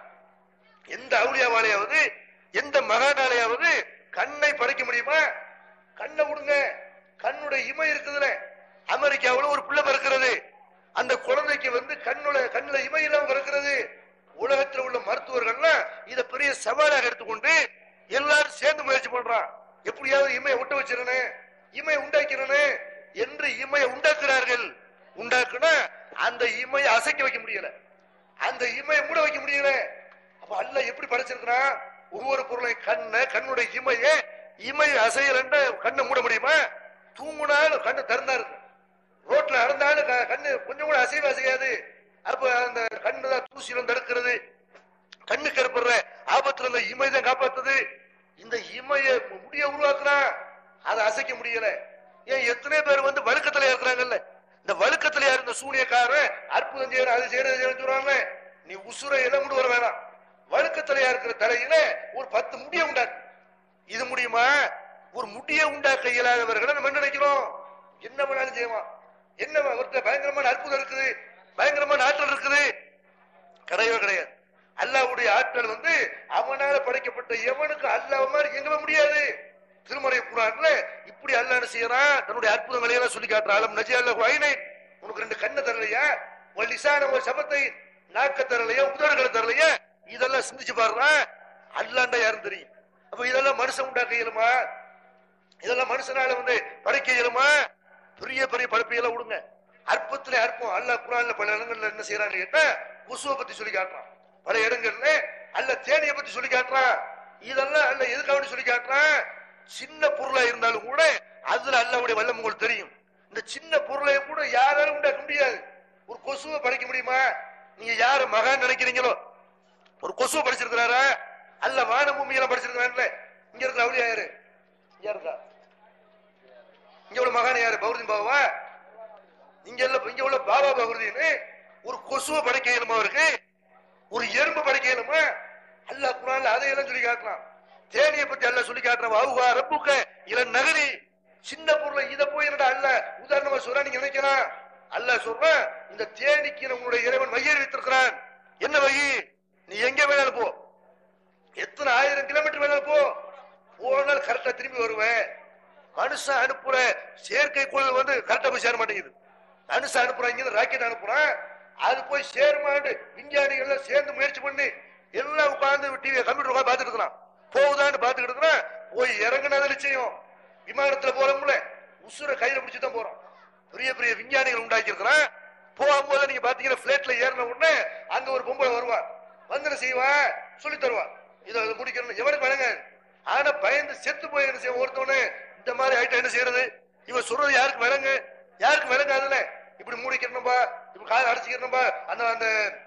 S2: எந்த அவுளியாவாலையாவது எந்த மகானாலையாவது கண்ணை படைக்க முடியுமா கண்ணை விடுங்க கண்ணுடைய இமை இருக்குதுல அமெரிக்காவுல ஒரு பிள்ளை பிறக்கிறது அந்த குழந்தைக்கு வந்து கண்ணுல கண்ணுல இமை இல்லாம பிறக்கிறது உலகத்தில் உள்ள மருத்துவர்கள்லாம் இத பெரிய சவாலாக எடுத்துக்கொண்டு எல்லாரும் சேர்ந்து முயற்சி பண்றான் எப்படியாவது இமையை விட்டு வச்சிடணும் இமை உண்டாக்கிறணும் என்று இமையை உண்டாக்குறார்கள் உண்டாக்குனா அந்த இமையை அசைக்க வைக்க முடியல அந்த இமையை மூட வைக்க முடியல அப்ப அல்ல எப்படி படைச்சிருக்கிறான் ஒவ்வொரு பொருளை கண்ணை கண்ணுடைய இமையை இமை அசையலன்ற கண்ணை மூட முடியுமா தூங்குனாலும் கண்ணு திறந்தா இருக்கு ரோட்ல நடந்தாலும் க- கண்ணு கொஞ்சம் கூட அசைவு அசையாது அப்ப அந்த கண்ணு தான் தூசியில தடுக்கிறது கண்ணுக்கு ஏற்படுற ஆபத்துல இருந்த இமை தான் காப்பாத்துது இந்த இமைய முடிய உருவாக்குறான் அதை அசைக்க முடியல ஏன் எத்தனை பேர் வந்து வழுக்கத்துல இருக்கிறாங்கல்ல இந்த வழுக்கத்துல இருந்த சூனியக்காரன் அற்புதம் செய்யற அது செய்யறது செய்யறது சொல்றாங்க நீ உசுரை இடம் கொண்டு வர வேணாம் வழுக்கத்திலையா இருக்கிற தலையில ஒரு பத்து முடிய உண்டாக்கு இது முடியுமா ஒரு முடிய உண்டாக்க இயலாதவர்களை நம்ம என்ன நினைக்கிறோம் என்ன வேணாலும் செய்வான் என்ன ஒருத்தர் பயங்கரமான அற்புதம் இருக்குது பயங்கரமான ஆற்றல் இருக்குது கிடையவே கிடையாது அல்லாவுடைய ஆற்றல் வந்து அவனால படைக்கப்பட்ட எவனுக்கு அல்லாஹ் மாதிரி எங்கவே முடியாது திருமறை குரான்ல இப்படி அல்லாஹ் என்ன செய்யறான் தன்னுடைய அற்புதங்களை எல்லாம் சொல்லி காட்டுறான் அலம் நஜி அல்லாஹ் ஐனை உனக்கு ரெண்டு கண்ணை தரலையா உன் லிசான ஒரு சபத்தை நாக்க தரலையா உதடுகளை தரலையா இதெல்லாம் சிந்திச்சு பாடுறான் அல்லாண்டா யாரும் தெரியும் அப்ப இதெல்லாம் மனுஷன் உண்டாக்க இயலுமா இதெல்லாம் மனுஷனால வந்து படைக்க இயலுமா பெரிய பெரிய படைப்பையெல்லாம் விடுங்க அற்பத்துல அற்பம் அல்லாஹ் குரான்ல பல இடங்கள்ல என்ன செய்யறான்னு கேட்டா குசுவை பத்தி சொல்லி காட்டுறான் பல இடங்கள்ல அல்ல தேனியை பத்தி சொல்லி காட்டுறான் இதெல்லாம் அல்ல எதுக்காக சொல்லி காட்டுறான் சின்ன பொருளா இருந்தாலும் கூட அதுல அல்லாவுடைய வல்லம் உங்களுக்கு தெரியும் இந்த சின்ன பொருளை கூட யாராலும் உண்டாக்க முடியாது ஒரு கொசுவை படைக்க முடியுமா நீங்க யார மகான் நினைக்கிறீங்களோ ஒரு கொசு படிச்சிருக்கிறாரா அல்ல வான பூமியெல்லாம் படிச்சிருக்கிறான்ல இங்க இருக்கிற அவளியா யாரு இங்க இருக்கா இங்க உள்ள மகான் யாரு பௌர்தீன் பாபா இங்க உள்ள இங்க உள்ள பாபா பௌர்தீன் ஒரு கொசுவை படைக்க இயலுமா அவருக்கு ஒரு எறும்பு படைக்க இயலுமா அல்லாஹ் குரான்ல அதையெல்லாம் சொல்லி காட்டலாம் தேனியை பத்தி அல்லாஹ் சொல்லி காட்டுறான் வாவுகா ரப்புக்க இள நகரி சின்ன பொருளை இத போய் என்னடா அல்ல உதாரணமா சொல்ற நீங்க நினைக்கலாம் அல்லாஹ் சொல்றான் இந்த தேனிக்கு நம்முடைய இறைவன் மையறி வைத்திருக்கிறான் என்ன வை நீ எங்க வேணாலும் போ எத்தனை ஆயிரம் கிலோமீட்டர் வேணாலும் போ போனால் கரெக்டா திரும்பி வருவேன் மனுஷன் அனுப்புற செயற்கைக்கோள் வந்து கரெக்டா போய் சேர மாட்டேங்குது மனுஷன் அனுப்புறான் இங்க ராக்கெட் அனுப்புறான் அது போய் சேருமாண்டு விஞ்ஞானிகள் எல்லாம் சேர்ந்து முயற்சி பண்ணி எல்லாம் உட்கார்ந்து டிவி கம்ப்யூட்டர் உட்கார்ந்து பார்த்துட்டு இருக்கிறான் போகுதான்னு பார்த்துக்கிட்டு இருக்கிறான் போய் இறங்குனது நிச்சயம் விமானத்துல போறோம்ல உசுர கையில பிடிச்சு தான் போறோம் பெரிய பெரிய விஞ்ஞானிகள் உண்டாக்கி இருக்கிறான் போகும்போது நீங்க பாத்தீங்கன்னா பிளேட்ல ஏறின உடனே அங்க ஒரு பொம்பளை வருவான் வந்து என்ன செய்வா சொல்லி தருவான் இதை இதை முடிக்கணும் எவனுக்கு வழங்க ஆனா பயந்து செத்து போய் என்ன செய்ய ஒருத்தவனு இந்த மாதிரி ஐட்டம் என்ன செய்யறது இவன் சொல்றது யாருக்கு விளங்கு யாருக்கு விளங்காதுல இப்படி மூடிக்கிறணும்பா இப்படி காலை அடைச்சிக்கிறணும்பா அந்த அந்த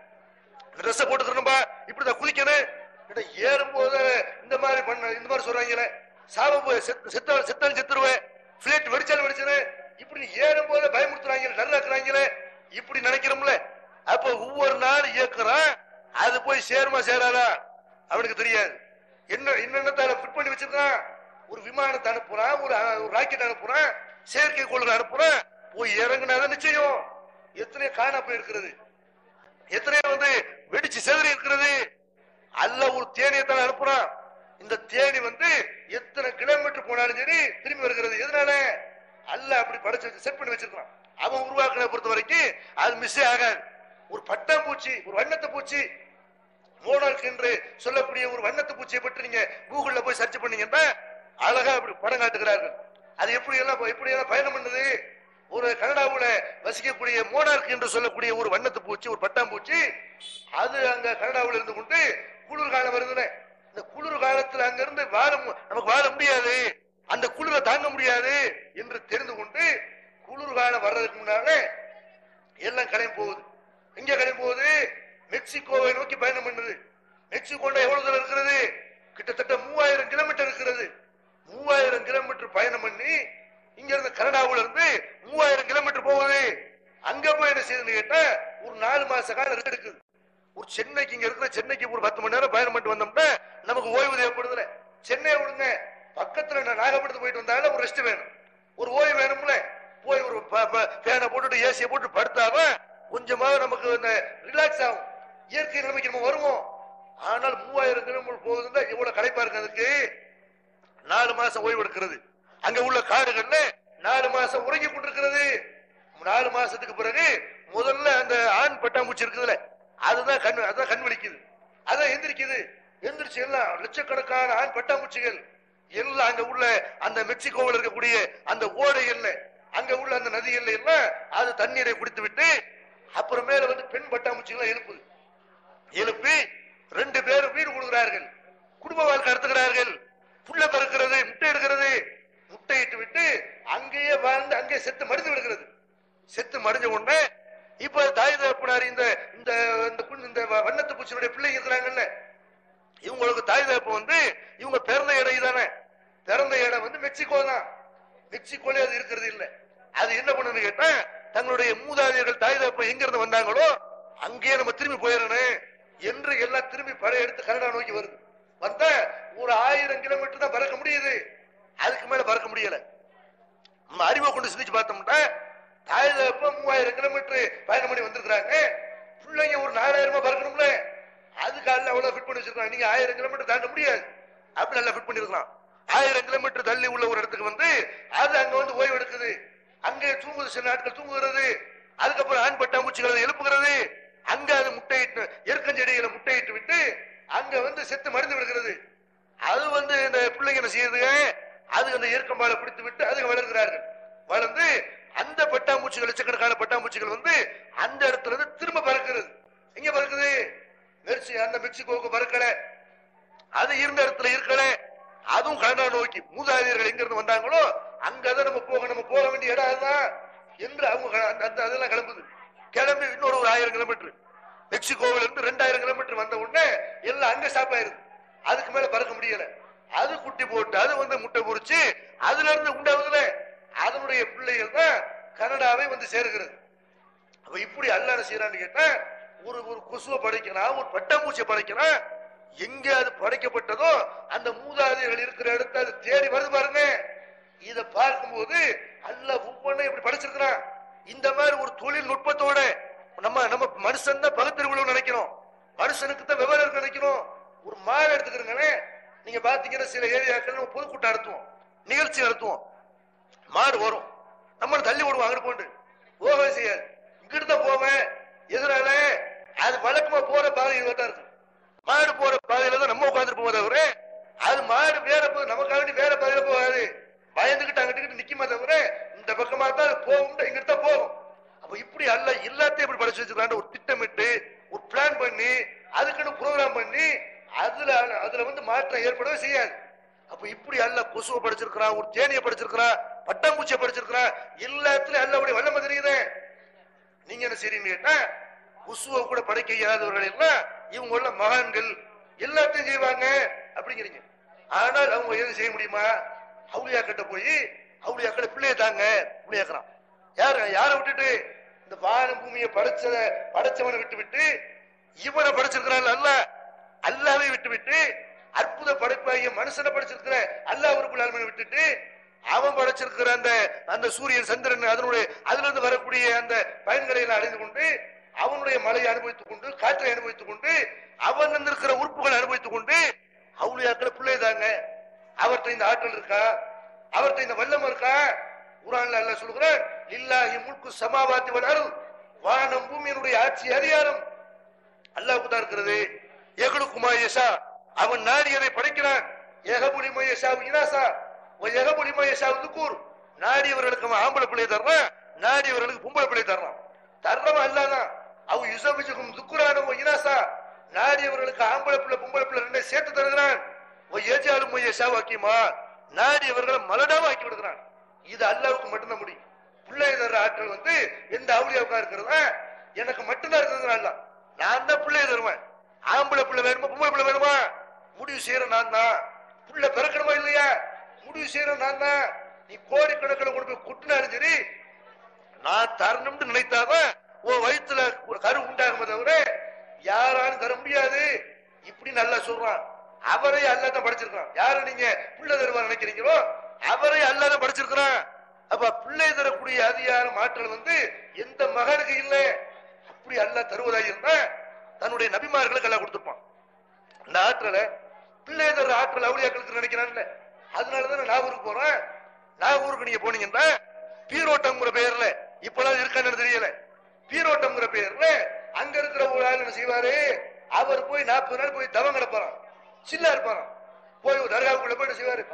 S2: ட்ரெஸ் போட்டுக்கணும்பா இப்படிதான் குளிக்கணும் இட ஏறும்போது இந்த மாதிரி பண்ண இந்த மாதிரி சொல்றாங்களே சாவ போய் செத்து செத்தாலும் செத்தாலும் செத்துருவேன் பிளேட் வெடிச்சாலும் வெடிச்சனு இப்படி நீ ஏறும்போது பயமுறுத்துறாங்க நல்லாக்குறாங்களே இப்படி நினைக்கிறோம்ல அப்ப ஒவ்வொரு நாள் இயக்குறான் அது போய் சேருமா சேராதா அவனுக்கு தெரியாது என்ன என்னென்ன ஃபிட் பண்ணி வச்சிருக்கான் ஒரு விமானத்தை அனுப்புறான் ஒரு ஒரு ராக்கெட் அனுப்புறான் செயற்கை கோள்கள் அனுப்புறான் போய் இறங்குனாதான் நிச்சயம் எத்தனையோ காணா போயிருக்கிறது எத்தனையோ வந்து வெடிச்சு செதறி இருக்கிறது அல்ல ஒரு தேனியை தான் அனுப்புறான் இந்த தேனி வந்து எத்தனை கிலோமீட்டர் போனாலும் சரி திரும்பி வருகிறது எதனால அல்ல அப்படி படைச்சு வச்சு செட் பண்ணி வச்சிருக்கான் அவன் உருவாக்கின பொறுத்த வரைக்கும் அது மிஸ் ஆகாது ஒரு பட்டாம்பூச்சி ஒரு வண்ணத்தை பூச்சி மோனார்க் என்று சொல்லக்கூடிய ஒரு வண்ணத்து பூச்சியை பற்றி நீங்க கூகுள்ல போய் சர்ச் பண்ணீங்கன்னா அழகா அப்படி படம் காட்டுகிறார்கள் அது எப்படி எல்லாம் எப்படி எல்லாம் பயணம் பண்ணுது ஒரு கனடாவுல வசிக்கக்கூடிய மோனார்க் என்று சொல்லக்கூடிய ஒரு வண்ணத்து பூச்சி ஒரு பட்டாம்பூச்சி அது அங்க கனடாவுல இருந்து கொண்டு குளிர் காலம் வருதுன்னு இந்த குளிர் காலத்துல அங்க இருந்து வாழ மு- நமக்கு வாழ முடியாது அந்த குளிரை தாங்க முடியாது என்று தெரிந்து கொண்டு குளிர் காலம் வர்றதுக்கு முன்னாலே எல்லாம் கடையும் போகுது எங்க கடையும் போகுது மெக்சிகோவை நோக்கி பயணம் பண்ணுது மெக்சிகோண்ட எவ்வளவு தூரம் இருக்கிறது கிட்டத்தட்ட மூவாயிரம் கிலோமீட்டர் இருக்கிறது மூவாயிரம் கிலோமீட்டர் பயணம் பண்ணி இங்க இருந்து கனடாவுல இருந்து மூவாயிரம் கிலோமீட்டர் போகுது அங்க போய் என்ன செய்யுதுன்னு கேட்டா ஒரு நாலு மாச காலம் ரெஸ்ட் எடுக்குது ஒரு சென்னைக்கு இங்க இருக்கிற சென்னைக்கு ஒரு பத்து மணி நேரம் பயணம் பண்ணிட்டு வந்தோம்னா நமக்கு ஓய்வு தேவைப்படுதுல சென்னை விடுங்க பக்கத்துல நான் நாகப்பட்டினத்துக்கு போயிட்டு வந்தாலும் ஒரு ரெஸ்ட் வேணும் ஒரு ஓய்வு வேணும்ல போய் ஒரு ஃபேனை போட்டுட்டு ஏசியை போட்டு படுத்தாதான் கொஞ்சமாவது நமக்கு இந்த ரிலாக்ஸ் ஆகும் இயற்கை நிலைமைக்கு நம்ம வருவோம் ஆனால் மூவாயிரம் கிலோமீட்டர் போகுதுன்னா எவ்வளவு களைப்பா இருக்கு அதுக்கு நாலு மாசம் ஓய்வு எடுக்கிறது அங்க உள்ள காடுகள்ல நாலு மாசம் உறங்கி கொண்டிருக்கிறது நாலு மாசத்துக்கு பிறகு முதல்ல அந்த ஆண் பட்டாம்பூச்சி இருக்குதுல்ல அதுதான் கண் அதான் கண் விழிக்குது அதான் எந்திரிக்குது எந்திரிச்சு எல்லாம் லட்சக்கணக்கான ஆண் பட்டாம்பூச்சிகள் எல்லாம் அங்க உள்ள அந்த மெக்சிகோவில் இருக்கக்கூடிய அந்த ஓடைகள்ல அங்க உள்ள அந்த நதிகள்ல எல்லாம் அது தண்ணீரை குடித்து விட்டு அப்புறமேல வந்து பெண் பட்டாம்பூச்சிகள் எழுப்புது எழுப்பி ரெண்டு பேரும் வீடு கொடுக்கிறார்கள் குடும்ப வாழ்க்கை நடத்துகிறார்கள் புள்ள பறக்கிறது முட்டை எடுக்கிறது முட்டையிட்டு விட்டு அங்கேயே வாழ்ந்து அங்கேயே செத்து மடிந்து விடுகிறது செத்து மடிஞ்ச உடனே இப்ப தாய் தகப்பனார் இந்த இந்த இந்த குழு- இந்த வ- வண்ணத்து பூச்சியினுடைய பிள்ளைங்க இருக்கிறாங்கல்ல இவங்களுக்கு தாய் தகப்பு வந்து இவங்க பிறந்த இடம் தானே பிறந்த இடம் வந்து மெக்சிகோ தான் மெக்சிகோலே அது இருக்கிறது இல்ல அது என்ன பண்ணுன்னு கேட்டா தங்களுடைய மூதாதையர்கள் தாய் தகப்பன் எங்க இருந்து வந்தாங்களோ அங்கேயே நம்ம திரும்பி போயிடணும் என்று எல்லாம் திரும்பி பழைய எடுத்து கனடா நோக்கி வருது வந்தா ஒரு ஆயிரம் கிலோமீட்டர் தான் பறக்க முடியுது அதுக்கு மேல பறக்க முடியல நம்ம அறிவை கொண்டு சிந்திச்சு பார்த்தோம்னா தாய் தகப்பன் மூவாயிரம் கிலோமீட்டர் பயணம் பண்ணி வந்திருக்கிறாங்க பிள்ளைங்க ஒரு நாலாயிரமா பறக்கணும்ல அதுக்கு அல்ல அவ்வளவு ஃபிட் பண்ணி வச்சிருக்காங்க நீங்க ஆயிரம் கிலோமீட்டர் தாண்ட முடியாது அப்படி நல்லா ஃபிட் பண்ணிருக்கலாம் ஆயிரம் கிலோமீட்டர் தள்ளி உள்ள ஒரு இடத்துக்கு வந்து அது அங்க வந்து ஓய்வு எடுக்குது அங்கே தூங்குது சில நாட்கள் தூங்குகிறது அதுக்கப்புறம் ஆண் பட்டாம்பூச்சிகளை எழுப்புகிறது அங்க அது முட்டையிட்டு எருக்கஞ்செடிகளை முட்டையிட்டு விட்டு அங்க வந்து செத்து மடிந்து விடுகிறது அது வந்து இந்த பிள்ளைங்க என்ன செய்யுதுங்க அது அந்த இயற்கம்பாலை பிடித்து விட்டு அதுங்க வளர்கிறார்கள் வளர்ந்து அந்த பட்டாம்பூச்சிகள் லட்சக்கணக்கான பட்டாம்பூச்சிகள் வந்து அந்த இடத்துல இருந்து திரும்ப பறக்கிறது எங்க பறக்குது மெர்சி அந்த மெக்சிகோவுக்கு பறக்கல அது இருந்த இடத்துல இருக்கல அதுவும் கனடா நோக்கி மூதாதையர்கள் எங்க இருந்து வந்தாங்களோ அங்கதான் நம்ம போக நம்ம போக வேண்டிய இடம் அதுதான் என்று அவங்க க- அந்த- அந்த அதெல்லாம் கிளம்புது கிளம்பி இன்னொரு ஒரு ஆயிரம் கிலோமீட்டர் மெக்சிகோவில இருந்து ரெண்டாயிரம் கிலோமீட்டர் வந்த உடனே எல்லாம் அங்க ஸ்டாப் ஆயிருது அதுக்கு மேல பறக்க முடியல அது குட்டி போட்டு அது வந்து முட்டை பொரிச்சு அதுல இருந்து உண்டாவதுல அதனுடைய பிள்ளைகள் தான் கனடாவை வந்து சேருகிறது அப்ப இப்படி அல்ல என்ன செய்யறான்னு கேட்டா ஒரு ஒரு கொசுவை படைக்கிறான் ஒரு பட்டாம்பூச்சியை படைக்கிறான் எங்க அது படைக்கப்பட்டதோ அந்த மூதாதையர்கள் இருக்கிற இடத்த அது தேடி வருது பாருங்க இத பார்க்கும்போது அல்ல ஒவ்வொன்றும் இப்படி படைச்சிருக்கிறான் இந்த மாதிரி ஒரு தொழில்நுட்பத்தோட நம்ம நம்ம மனுஷன் தான் பகுத்தறிவுள்ள நினைக்கிறோம் மனுஷனுக்கு தான் விவரம் இருக்கு நினைக்கிறோம் ஒரு மாடு எடுத்துக்கிறீங்களே நீங்க பாத்தீங்கன்னா சில ஏரியாக்கள் நம்ம பொதுக்கூட்டம் நடத்துவோம் நிகழ்ச்சி நடத்துவோம் மாடு வரும் நம்மள தள்ளி விடுவோம் அங்கிட்டு போண்டு போகவே செய்யாது இங்கிட்டு தான் போவேன் எதனால அது வழக்கமா போற பாதை இதுவா தான் இருக்கு மாடு போற பாதையில தான் நம்ம உட்காந்துட்டு போவோம் தவிர அது மாடு வேற போகுது நமக்காக வேண்டி வேற பாதையில போகாது பயந்துகிட்டு அங்கிட்டு நிக்குமா தவிர இந்த பக்கமா தான் அது போகும் இங்கிட்டு தான் போகும் அப்ப இப்படி அல்ல எல்லாத்தையும் இப்படி படிச்சு வச்சிருக்காண்டு ஒரு திட்டமிட்டு ஒரு பிளான் பண்ணி அதுக்குன்னு ப்ரோக்ராம் பண்ணி அதுல அதுல வந்து மாற்றம் ஏற்படவே செய்யாது அப்ப இப்படி அல்ல கொசுவை படிச்சிருக்கிறான் ஒரு தேனியை படிச்சிருக்கிறான் பட்டாம்பூச்சியை படிச்சிருக்கிறான் எல்லாத்துலயும் அல்ல அப்படி வல்லம தெரியுதே நீங்க என்ன செய்றீங்க கேட்டா கொசுவை கூட படைக்க இயலாதவர்கள் எல்லாம் இவங்க உள்ள மகான்கள் எல்லாத்தையும் செய்வாங்க அப்படிங்கிறீங்க ஆனால் அவங்க எதுவும் செய்ய முடியுமா அவுளியா கிட்ட போய் அவுளியாக்களை பிள்ளைய தாங்க பிள்ளையாக்குறான் யாரு யாரை விட்டுட்டு இந்த வானம் பூமியை படைச்சத படைச்சவனை விட்டு விட்டு இவனை படைச்சிருக்கிறான் அல்ல அல்லாவை விட்டு விட்டு அற்புத படைப்பாகிய மனுஷனை படைச்சிருக்கிற அல்லாஹ் அவருக்குள்ள ஆளுமையை விட்டுட்டு அவன் படைச்சிருக்கிற அந்த அந்த சூரியன் சந்திரன் அதனுடைய அதுல இருந்து வரக்கூடிய அந்த பயன்களை எல்லாம் அடைந்து கொண்டு அவனுடைய மலையை அனுபவித்துக் கொண்டு காற்றை அனுபவித்துக் கொண்டு அவன் இருக்கிற உறுப்புகளை அனுபவித்துக் கொண்டு அவுளியாக்களை பிள்ளை தாங்க அவர்கிட்ட இந்த ஆற்றல் இருக்கா அவர்கிட்ட இந்த வல்லம் இருக்கா குரான்ல அல்லாஹ் சொல்கிறான் லில்லாஹி முல்கு சமாவாத்தி வல் அருள் வானம் பூமியினுடைய ஆட்சி அதிகாரம் அல்லாஹ்வுக்கு தான் இருக்கிறது எகுலுக்குமா யஷா அவன் நாடியதை படைக்கிறான் எகபுலி மயஷா இனாசா எகபுலி மயஷா துக்கூர் நாடியவர்களுக்கு அவன் ஆம்பளை பிள்ளை தர்றான் நாடியவர்களுக்கு பொம்பளை பிள்ளை தர்றான் தர்றவன் அல்லாதான் அவ யுசபிஜுகும் துக்குரானும் இனாசா நாடியவர்களுக்கு ஆம்பளை பிள்ளை பொம்பளை பிள்ளை ரெண்டை சேர்த்து தருகிறான் ஏஜாலும் மயஷா வாக்கியமா நாடியவர்களை மலடாவா ஆக்கி விடுகிறான் இது அல்லாவுக்கு மட்டும்தான் முடியும் பிள்ளை தர்ற ஆற்றல் வந்து எந்த அவுளியாவுக்கா இருக்கிறதா எனக்கு மட்டும்தான் இருக்கிறது அல்ல நான் தான் பிள்ளைய தருவேன் ஆம்பளை பிள்ளை வேணுமா பொம்பளை பிள்ளை வேணுமா முடிவு செய்யற நான் தான் புள்ள பிறக்கணுமா இல்லையா முடிவு செய்யற நான் தான் நீ கோடிக்கணக்கில் கொண்டு போய் குட்டினாலும் சரி நான் தரணும்னு நினைத்தாதான் உன் வயித்துல ஒரு கரு உண்டாகுமே தவிர யாராலும் தர முடியாது இப்படி நல்லா சொல்றான் அவரை அல்லாதான் படிச்சிருக்கான் யாரு நீங்க பிள்ளை தருவா நினைக்கிறீங்களோ அவரை அல்லாதான் படிச்சிருக்கிறான் அப்ப பிள்ளை தரக்கூடிய அதிகாரம் ஆற்றல் வந்து எந்த மகனுக்கு இல்லை அப்படி அல்லாஹ் தருவதாக இருந்தா தன்னுடைய நபிமார்களுக்கு எல்லாம் கொடுத்துருப்பான் இந்த ஆற்றலை பிள்ளை தர ஆற்றல் அவுளியாக்களுக்கு நினைக்கிறான்ல அதனாலதான் நாகூருக்கு போறேன் நாகூருக்கு நீங்க போனீங்கன்னா பீரோட்டம்ங்கிற பெயர்ல இப்பெல்லாம் இருக்கான்னு தெரியல பீரோட்டம்ங்கிற பெயர்ல அங்க இருக்கிற ஒரு ஆள் என்ன செய்வாரு அவர் போய் நாற்பது நாள் போய் தவம் கிடப்பாராம் சில்லா இருப்பாராம் போய் ஒரு தர்காவுக்குள்ள போய் என்ன செய்வாரு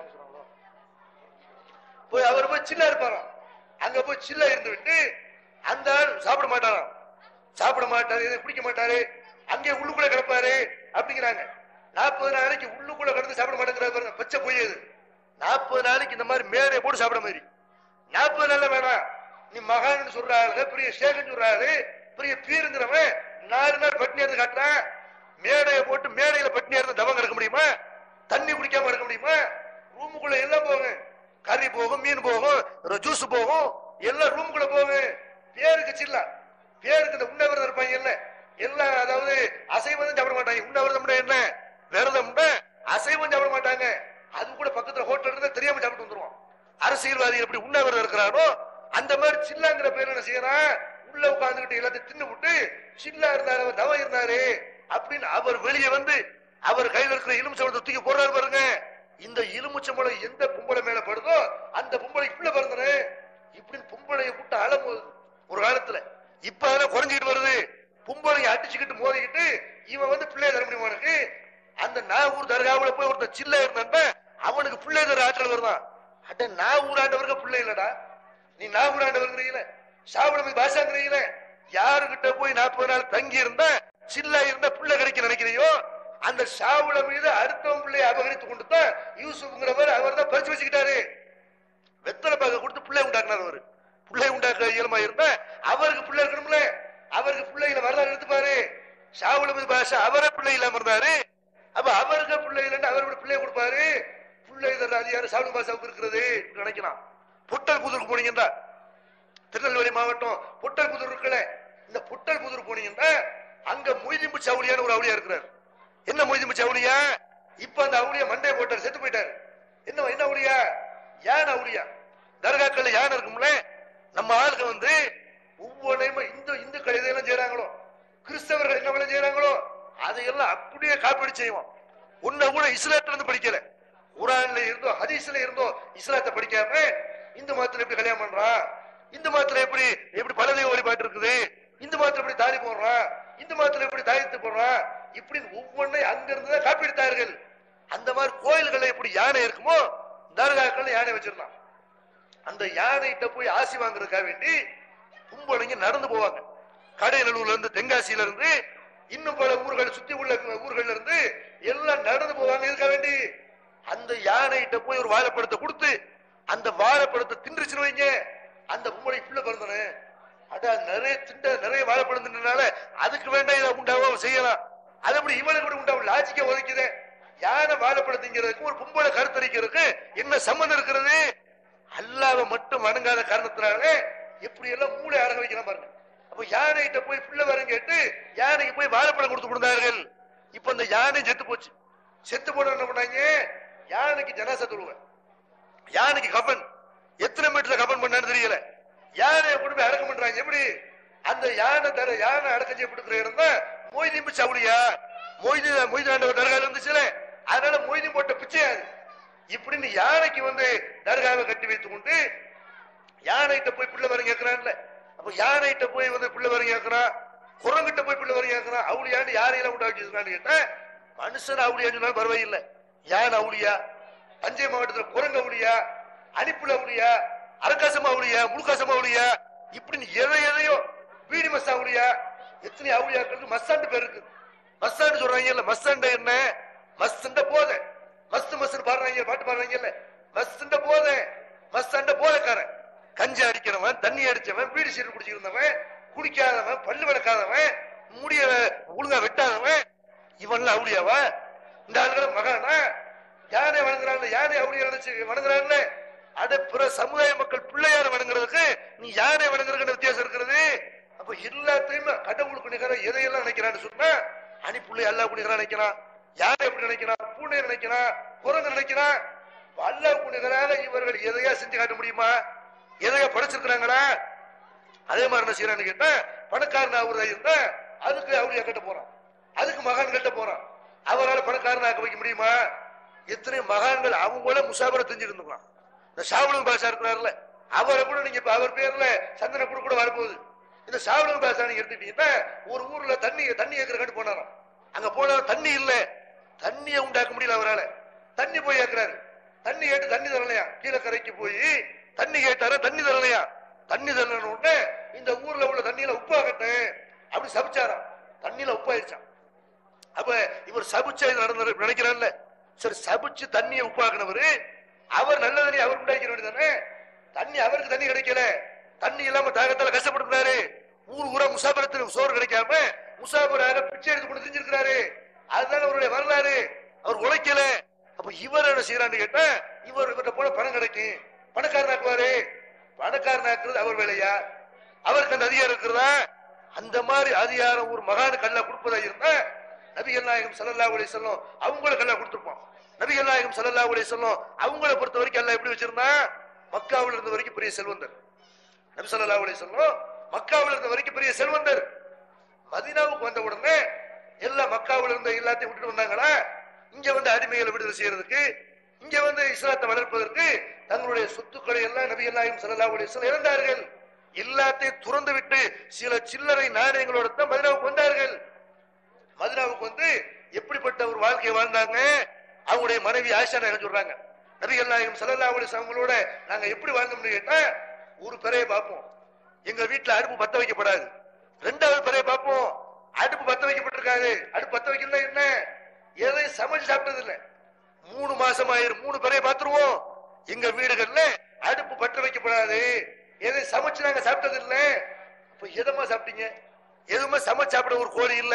S2: போய் அவர் போய் சில்லா இருப்பாராம் அங்க போய் சில்லா இருந்து விட்டு அந்த ஆள் சாப்பிட மாட்டாராம் சாப்பிட மாட்டாரு எதுவும் குடிக்க மாட்டாரு அங்கே உள்ளுக்குள்ள கிடப்பாரு அப்படிங்கிறாங்க நாற்பது நாளைக்கு உள்ளுக்குள்ள கிடந்து சாப்பிட மாட்டேங்கிறாரு பாருங்க பச்சை பொய் அது நாற்பது நாளைக்கு இந்த மாதிரி மேடையை போட்டு சாப்பிட மாதிரி நாற்பது நாள்ல வேணாம் நீ மகான்னு சொல்றாரு பெரிய சேகன் சொல்றாரு பெரிய பீருங்கிறவன் நாலு நாள் பட்டினி இருந்து காட்டுறான் மேடையை போட்டு மேடையில பட்டினி இருந்து தவம் கிடக்க முடியுமா தண்ணி குடிக்காம இருக்க முடியுமா ரூமுக்குள்ள எல்லாம் போகும் கறி போகும் மீன் போகும் ஜூஸ் போகும் எல்லாம் ரூமுக்குள்ள போகும் பேருக்கு சில்லா பேருக்கு இந்த உண்ணவிரதம் இருப்பாங்க இல்ல எல்லாம் அதாவது அசைவம் சாப்பிட மாட்டாங்க உண்ணவிரதம் என்ன விரதம் அசைவம் சாப்பிட மாட்டாங்க அது கூட பக்கத்துல ஹோட்டல் இருந்தா தெரியாம சாப்பிட்டு வந்துருவான் அரசியல்வாதி எப்படி உண்ணவிரதம் இருக்கிறானோ அந்த மாதிரி சில்லாங்கிற பேர் என்ன செய்யறான் உள்ள உட்கார்ந்துகிட்டு எல்லாத்தையும் தின்னு விட்டு சில்லா இருந்தாரு அவர் தவம் இருந்தாரு அப்படின்னு அவர் வெளியே வந்து அவர் கையில இருக்கிற எலுமிச்சம்பழத்தை தூக்கி போடுறாரு பாருங்க இந்த எலுமிச்சம்பழம் எந்த பொம்பளை மேல படுதோ அந்த பொம்பளைக்கு பிள்ளை பிறந்தனே இப்படின்னு பொம்பளைய விட்டு அலம்போது ஒரு காலத்துல இப்ப அதெல்லாம் குறைஞ்சிக்கிட்டு வருது பொம்பளைங்க அடிச்சுக்கிட்டு மோதிக்கிட்டு இவன் வந்து பிள்ளை தர முடியுமா அவனுக்கு அந்த நாகூர் தர்காவுல போய் ஒருத்தன் சில்ல இருந்தான் அவனுக்கு பிள்ளை தர ஆற்றல் வருதான் அட நாகூர் ஆண்டவருக்கு பிள்ளை இல்லடா நீ நாகூர் ஆண்டவருங்கிறீங்கள சாப்பிட பாஷாங்கிறீங்கள யாருகிட்ட போய் நாற்பது நாள் தங்கி இருந்தா சில்லா இருந்தா பிள்ளை கிடைக்க நினைக்கிறியோ அந்த சாவுல மீது அடுத்தவன் பிள்ளையை அபகரித்து கொண்டு தான் யூசுப்ங்கிறவர் அவர் தான் பறிச்சு வச்சுக்கிட்டாரு வெத்தலை பாக்க கொடுத்து பிள்ளை உண்டாக்குனார் அவரு பிள்ளை உண்டாக்க இயலுமா இருந்தா அவருக்கு பிள்ளை இருக்கணும்ல அவருக்கு பிள்ளைகளை வரலாறு எடுத்து பாரு ஷாவுலமது பாஷா அவரை பிள்ளை இல்லாம இருந்தாரு அப்ப அவருக்கு பிள்ளை இல்லைன்னு அவரோட பிள்ளைய கொடுப்பாரு பிள்ளை தர அதிகாரம் ஷாவுலமது பாஷாவுக்கு இருக்கிறது இப்படி நினைக்கலாம் புட்டல் புதூருக்கு போனீங்கன்னா திருநெல்வேலி மாவட்டம் புட்டல் புதூர் இருக்கல இந்த புட்டல் புதூர் போனீங்கன்னா அங்க மொய்திம்பு சவுளியான ஒரு அவுளியா இருக்கிறார் என்ன மொய்திம்பு சவுளியா இப்ப அந்த அவுளியா மண்டே போட்டார் செத்து போயிட்டாரு என்ன என்ன அவுளியா யானை அவுளியா தர்காக்கள்ல யானை இருக்கும்ல நம்ம ஆளுங்க வந்து ஒவ்வொன்றையும் இந்து இந்துக்கள் எதையெல்லாம் செய்யறாங்களோ கிறிஸ்தவர்கள் என்ன வேலை செய்யறாங்களோ அதையெல்லாம் அப்படியே காப்பீடு செய்வோம் உன்னை கூட இஸ்லாத்துல இருந்து படிக்கல குரான்ல இருந்தோ ஹதீஸ்ல இருந்தோ இஸ்லாத்தை படிக்காம இந்து மதத்துல எப்படி கல்யாணம் பண்றான் இந்து மதத்துல எப்படி எப்படி பலதெய்வ வழிபாட்டு இருக்குது இந்து மதத்துல எப்படி தாலி போடுறான் இந்து மதத்துல எப்படி தாயத்து போடுறான் இப்படின்னு ஒவ்வொன்றையும் அங்க இருந்து தான் காப்பி எடுத்தார்கள் அந்த மாதிரி கோயில்கள்ல எப்படி யானை இருக்குமோ தர்காக்கள்ல யானை வச்சிருந்தான் அந்த யானைகிட்ட போய் ஆசி வாங்குறதுக்காக வேண்டி கும்பலைங்க நடந்து போவாங்க கடையலூர்ல இருந்து தென்காசியில இருந்து இன்னும் பல ஊர்கள் சுத்தி உள்ள ஊர்கள்ல இருந்து எல்லாம் நடந்து போவாங்க இதுக்காக வேண்டி அந்த யானைகிட்ட போய் ஒரு வாழைப்பழத்தை கொடுத்து அந்த வாழைப்பழத்தை தின்றுச்சுன்னு வைங்க அந்த பொம்பளை பிள்ளை பிறந்தனே அடா நிறைய திண்ட நிறைய வாழைப்பழம் தின்றனால அதுக்கு வேண்டாம் இதை உண்டாவும் செய்யலாம் அது அப்படி இவனுக்கு கூட உண்டாவும் லாஜிக்க உதைக்குதே யானை வாழைப்பழம் திங்கிறதுக்கு ஒரு பொம்பளை கருத்தரிக்கிறதுக்கு என்ன சம்மந்தம் இருக்கிறது அல்லாவை மட்டும் வணங்காத காரணத்தினால எப்படி எல்லாம் மூளை அடங்க வைக்கலாம் பாருங்க அப்ப யானைகிட்ட போய் பிள்ளை வரம் கேட்டு யானைக்கு போய் வாழைப்பழம் கொடுத்து கொடுத்தார்கள் இப்ப அந்த யானை செத்து போச்சு செத்து போன என்ன பண்ணாங்க யானைக்கு ஜனாசா தொழுவேன் யானைக்கு கபன் எத்தனை மீட்டர்ல கபன் பண்ணான்னு தெரியல யானையை கொண்டு போய் அடக்கம் பண்றாங்க எப்படி அந்த யானை தர யானை அடக்கம் செய்யப்படுகிற இடம் தான் மொய்தீன் சவுளியா மொய்தி மொய்தி ஆண்டவர் தர்கால இருந்துச்சுல அதனால மொய்தீன் போட்ட பிச்சையாது இப்படின்னு யானைக்கு வந்து தர்காவை கட்டி வைத்துக் கொண்டு யானைகிட்ட போய் பிள்ளை வரம் கேட்கிறான்ல அப்ப யானைகிட்ட போய் வந்து பிள்ளை வரம் கேட்கிறான் குரங்கிட்ட போய் பிள்ளை வரம் கேட்கிறான் அவளியாண்டு யாரையெல்லாம் உண்டா வச்சிருக்கான்னு கேட்டா மனுஷன் அவளியான்னு சொன்னாலும் பரவாயில்லை யானை அவளியா தஞ்சை மாவட்டத்துல குரங்கு அவளியா அணிப்புல அவளியா அரக்காசம் அவளியா முழுக்காசம் அவளியா இப்படின்னு எதை எதையோ பீடி மஸ் அவளியா எத்தனை அவளியாக்களுக்கு மஸ்தாண்டு பேர் இருக்கு மஸ்தாண்டு சொல்றாங்க இல்ல மஸ்தாண்ட என்ன மஸ்தண்ட போத மஸ்து மஸ்து பாடுறாங்க பாட்டு பாடுறாங்கல்ல மஸ்தண்ட போத மஸ்தாண்ட போதக்காரன் கஞ்சி அடிக்கிறவன் தண்ணி அடிச்சவன் பீடி சீட்டு குடிச்சிருந்தவன் குடிக்காதவன் பல்லு விளக்காதவன் முடிய ஒழுங்கா வெட்டாதவன் இவன்லாம் அவளியாவா இந்த ஆளுகளை மகானா யானை வணங்குறாங்க யானை அவளியா நினைச்சு வணங்குறாங்கல்ல அத பிற சமுதாய மக்கள் பிள்ளையார வணங்குறதுக்கு நீ யானை வணங்குறதுக்கு வித்தியாசம் இருக்கிறது அப்ப எல்லாத்தையுமே கடவுளுக்கு நிகர எதையெல்லாம் நினைக்கிறான்னு சொன்னா அணிப்புள்ளை அல்லாவுக்கு நிகரா நினைக்கிறான் யானை எப்படி நினைக்கிறான் பூனை நினைக்கிறான் குரங்கு நினைக்கிறான் அல்லாவுக்கு நிகராக இவர்கள் எதையா செஞ்சு காட்ட முடியுமா எதையா படைச்சிருக்கிறாங்களா அதே மாதிரி என்ன செய்யறான்னு கேட்டா பணக்காரன் அவரு இருந்தா அதுக்கு அவளியா கட்ட போறான் அதுக்கு மகான் கட்ட போறான் அவரால் பணக்காரன் ஆக்க வைக்க முடியுமா எத்தனை மகான்கள் அவங்கள முசாபரை தெரிஞ்சிருந்துக்கலாம் இந்த சாவளம் பாஷா இருக்கிறாருல அவரை கூட நீங்க இப்ப அவர் பேர்ல சந்தன கூட கூட வரப்போகுது இந்த சாவளம் பாஷா நீங்க எடுத்துட்டீங்கன்னா ஒரு ஊர்ல தண்ணி தண்ணி ஏற்கிறக்காண்டு போனாராம் அங்க போனா தண்ணி இல்ல தண்ணியை உண்டாக்க முடியல அவரால தண்ணி போய் ஏற்கிறாரு தண்ணி கேட்டு தண்ணி தரலையா கீழே கரைக்கு போய் தண்ணி கேட்டாரு தண்ணி தரலையா தண்ணி தரலன்னு உடனே இந்த ஊர்ல உள்ள தண்ணியில உப்பாகட்டேன் அப்படி சபிச்சாராம் தண்ணியில உப்பாயிருச்சான் அப்ப இவர் சபிச்ச இது நடந்த நினைக்கிறான்ல சரி சபிச்சு தண்ணியை உப்பாக்குனவரு அவர் நல்ல தண்ணி அவர் உண்டாக்கிற வேண்டியதானே தண்ணி அவருக்கு தண்ணி கிடைக்கல தண்ணி இல்லாம தாகத்தால கஷ்டப்படுறாரு ஊர் ஊரா முசாபரத்தில் சோறு கிடைக்காம முசாபராக பிச்சை எடுத்து கொண்டு செஞ்சிருக்கிறாரு அதுதான் அவருடைய வரலாறு அவர் உழைக்கல அப்ப இவர் என்ன செய்யறான்னு கேட்டா இவர் இவர்கிட்ட போன பணம் கிடைக்கும் பணக்காரனாக்குவாரு பணக்காரனாக்குறது அவர் வேலையா அவருக்கு அந்த அதிகாரம் இருக்கிறதா அந்த மாதிரி அதிகாரம் ஒரு மகானுக்கு அல்ல கொடுப்பதா இருந்தா நபிகள் நாயகம் ஸல்லல்லாஹு அலைஹி வஸல்லம் அவங்களுக்கு எல்லாம் கொடுத்துருப்பான் நபிகள் நாயகம் ஸல்லல்லாஹு அலைஹி வஸல்லம் அவங்கள பொறுத்த வரைக்கும் எல்லாம் எப்படி வச்சிருந்தா மக்காவில் இருந்த வரைக்கும் பெரிய செல்வந்தர் நபி ஸல்லல்லாஹு அலைஹி வஸல்லம் மக்காவில் இருந்த வரைக்கும் பெரிய செல்வந்தர் மதீனாவுக்கு வந்த உடனே எல்லா மக்காவில் இருந்த எல்லாத்தையும் விட்டுட்டு வந்தாங்களா இங்க வந்து அடிமைகளை விடுதலை செய்யறதுக்கு இங்க வந்து இஸ்லாத்தை வளர்ப்பதற்கு தங்களுடைய சொத்துக்களை எல்லாம் நபிகள் நாயகம் ஸல்லல்லாஹு அலைஹி வஸல்லம் இழந்தார்கள் எல்லாத்தையும் துறந்து விட்டு சில சில்லறை நாணயங்களோட தான் மதினாவுக்கு வந்தார்கள் மதினாவுக்கு வந்து எப்படிப்பட்ட ஒரு வாழ்க்கையை வாழ்ந்தாங்க அவங்களுடைய மனைவி ஆயிஷா நாயகம் சொல்றாங்க நபிகள் நாயகம் ஸல்லல்லாஹு அலைஹி வஸல்லம் அவங்களோட நாங்க எப்படி வாழ்ந்தோம்னு கேட்டா ஒரு பிறையை பார்ப்போம் எங்க வீட்டுல அடுப்பு பத்த வைக்கப்படாது ரெண்டாவது பிறையை பார்ப்போம் அடுப்பு பத்த வைக்கப்பட்டிருக்காது அடுப்பு பத்த வைக்கல என்ன எதையும் சமைச்சு சாப்பிட்டது இல்ல மூணு மாசம் ஆயிரும் மூணு பிறையை பார்த்துருவோம் எங்க வீடுகள்ல அடுப்பு பற்ற வைக்கப்படாது எதை சமைச்சு நாங்க சாப்பிட்டது இல்ல அப்ப எதமா சாப்பிட்டீங்க எதுவுமே சமைச்சு சாப்பிட ஒரு கோழி இல்ல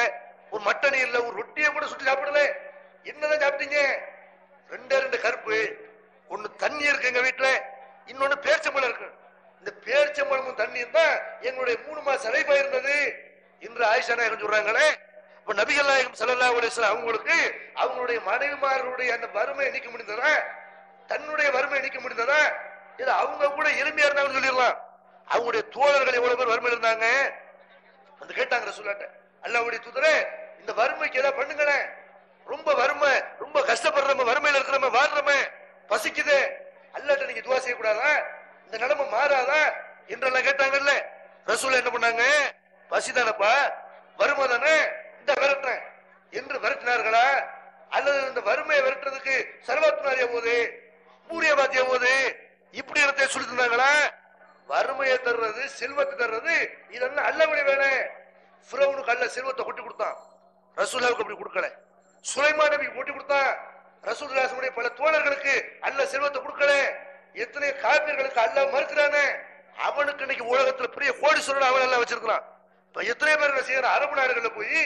S2: ஒரு மட்டன் இல்ல ஒரு ரொட்டியை கூட சுட்டு சாப்பிடல என்னதான் சாப்பிட்டீங்க ரெண்டே ரெண்டு கருப்பு ஒண்ணு தண்ணி இருக்கு எங்க வீட்டுல இன்னொன்னு பேர்ச்சம்பழம் இருக்கு இந்த பேர்ச்சம்பழமும் தண்ணியும் தான் எங்களுடைய மூணு மாசம் அழைப்பா இருந்தது இன்று ஆயிஷா நாயகம் சொல்றாங்களே இப்ப நபிகள் நாயகம் ஸல்லல்லாஹு அலைஹி வஸல்லம் அவங்களுக்கு அவங்களுடைய மனைவிமார்களுடைய அந்த வறுமை நீக்க முடிந்ததா தன்னுடைய வறுமை நீக்க முடிந்ததா இது அவங்க கூட எளிமையா இருந்தாங்கன்னு சொல்லிடலாம் அவங்களுடைய தோழர்கள் எவ்வளவு பேர் வறுமையில் இருந்தாங்க வந்து கேட்டாங்க ரசூலாட்ட அல்லாஹ்வுடைய தூதரே இந்த வறுமைக்கு ஏதாவது பண்ணுங்களேன் ரொம்ப வறுமை ரொம்ப கஷ்டப்படுறவங்க வறுமையில இருக்கிறவங்க வாழ்றவங்க பசிக்குது அல்லாட்ட நீங்க துவா செய்யக்கூடாதா இந்த நிலைமை மாறாதா என்றெல்லாம் கேட்டாங்கல்ல ரசூல் என்ன பண்ணாங்க பசிதானப்பா வறுமை தானே இந்த விரட்டுறேன் என்று விரட்டினார்களா அல்லது இந்த வறுமையை விரட்டுறதுக்கு சர்வாத்மாரியா போது பூரியபாத்திய போது இப்படி இடத்தை சொல்லி தந்தாங்களா வறுமையை தர்றது செல்வத்தை தர்றது இதெல்லாம் அல்லவழி வேணும் ஃபிரௌனுக்கு அல்ல செல்வத்தை கொட்டி கொடுத்தான் ரசூலாவுக்கு அப்படி கொடுக்கல சுலைமான் நபிக்கு கொட்டி கொடுத்தான் ரசூலுல்லாஹுடைய பல தோழர்களுக்கு அல்ல செல்வத்தை கொடுக்கல எத்தனை காப்பியர்களுக்கு அல்ல மறுக்கிறானே அவனுக்கு இன்னைக்கு உலகத்துல பெரிய கோடீஸ்வரன் அவன் எல்லாம் வச்சிருக்கிறான் இப்ப எத்தனை பேர் என்ன செய்யறான் அரபு நாடுகள்ல போய்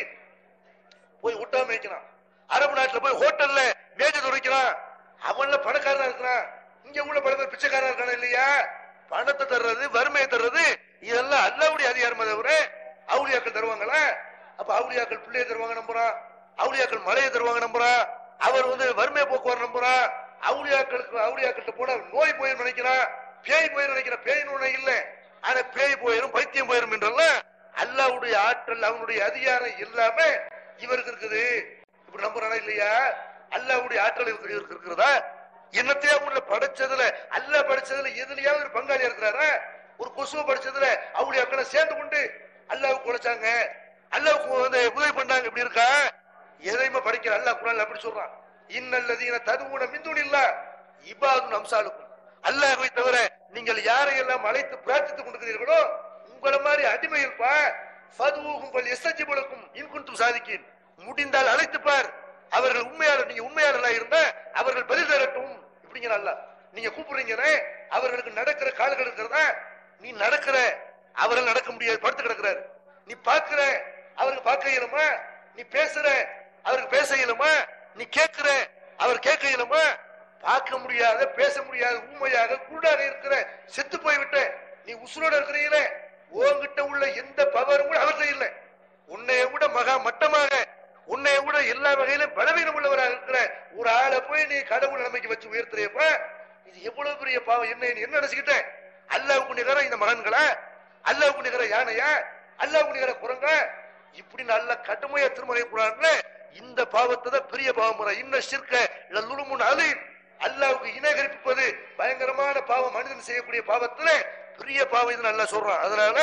S2: போய் விட்டாம வைக்கிறான் அரபு நாட்டுல போய் ஹோட்டல்ல மேஜை துடைக்கிறான் அவன்ல பணக்காரனா இருக்கிறான் இங்க உள்ள பல பேர் பிச்சைக்காரா இருக்கான இல்லையா பணத்தை தர்றது வறுமையை தர்றது இதெல்லாம் அல்லாவுடைய அதிகாரமா தவிர அவுளியாக்கள் தருவாங்களா அப்ப அவுளியாக்கள் பிள்ளைய தருவாங்க நம்புறான் அவுளியாக்கள் மழையை தருவாங்க நம்புறான் அவர் வந்து வறுமையை போக்குவார் நம்புறான் அவுளியாக்களுக்கு அவுளியாக்கிட்ட போனா நோய் போயிரும் நினைக்கிறான் பேய் போயிரும் நினைக்கிறான் பேய் நோய் இல்ல ஆனா பேய் போயிரும் பைத்தியம் போயிரும் என்றெல்லாம் அல்லாவுடைய ஆற்றல் அவனுடைய அதிகாரம் இல்லாம இவருக்கு இருக்குது இப்படி நம்புறானா இல்லையா அல்லாவுடைய ஆற்றல் இவருக்கு இவருக்கு இருக்கிறதா என்னத்தையா உள்ள படைச்சதுல அல்லாஹ் படைச்சதுல எதுலயாவது ஒரு பங்காளியா இருக்கிறாரா ஒரு கொசுவை படிச்சதுல அவருடைய அக்களை சேர்ந்து கொண்டு அல்லாவுக்கு உழைச்சாங்க அல்லாவுக்கு வந்து உதவி பண்ணாங்க இப்படி இருக்கா எதையுமே படிக்கிற அல்லாஹ் குரான் அப்படி சொல்றான் இன்னல்லதீன ததுவுன மிந்துன் இல்ல இபாதுன் அம்சாலுக்கும் அல்லாஹ்வை தவிர நீங்கள் யாரையெல்லாம் அழைத்து பிரார்த்தித்துக் கொண்டிருக்கிறீர்களோ உங்களை மாதிரி அடிமையில் பா ஃபதுவுகும் பல் எஸ்தஜிபுலக்கும் இன்குன்றும் சாதிக்கின் முடிந்தால் அழைத்து பார் அவர்கள் உண்மையாளர் நீங்க உண்மையாளர்களா இருந்தா அவர்கள் பதில் தரட்டும் இப்படிங்கிற அல்ல நீங்க கூப்பிடுறீங்கன்னு அவர்களுக்கு நடக்கிற கால்கள் இருக்கிறதா நீ நடக்கிற அவர்கள் நடக்க முடியாது படுத்து கிடக்குறாரு நீ பார்க்கிற அவருக்கு பார்க்க இயலுமா நீ பேசுற அவருக்கு பேச இயலுமா நீ கேட்கிற அவர் கேட்க இயலுமா பார்க்க முடியாத பேச முடியாத ஊமையாக குருடாக இருக்கிற செத்து போய்விட்ட நீ உசுரோட இருக்கிறீங்களே உன்கிட்ட உள்ள எந்த பவரும் கூட அவர்கிட்ட இல்லை உன்னைய விட மகா மட்டமாக உன்னைய விட எல்லா வகையிலும் பலவீனம் உள்ளவராக இருக்கிற ஒரு ஆளை போய் நீ கடவுள் நிலைமைக்கு வச்சு உயர்த்துறியப்ப இது எவ்வளவு பெரிய பாவம் என்ன நீ என்ன நினைச்சுக்கிட்ட அல்லாவுக்கு நிகர இந்த மகன்களா அல்லாவுக்கு நிகர யானையா அல்லாவுக்கு நிகர குரங்க இப்படி நல்ல கடுமையா திருமலை குரான்ல இந்த பாவத்தை தான் பெரிய பாவம் முறை இன்ன சிற்க லுலுமுன் அது அல்லாவுக்கு இணை கற்பிப்பது பயங்கரமான பாவம் மனிதன் செய்யக்கூடிய பாவத்துல பெரிய பாவம் இது நல்லா சொல்றான் அதனால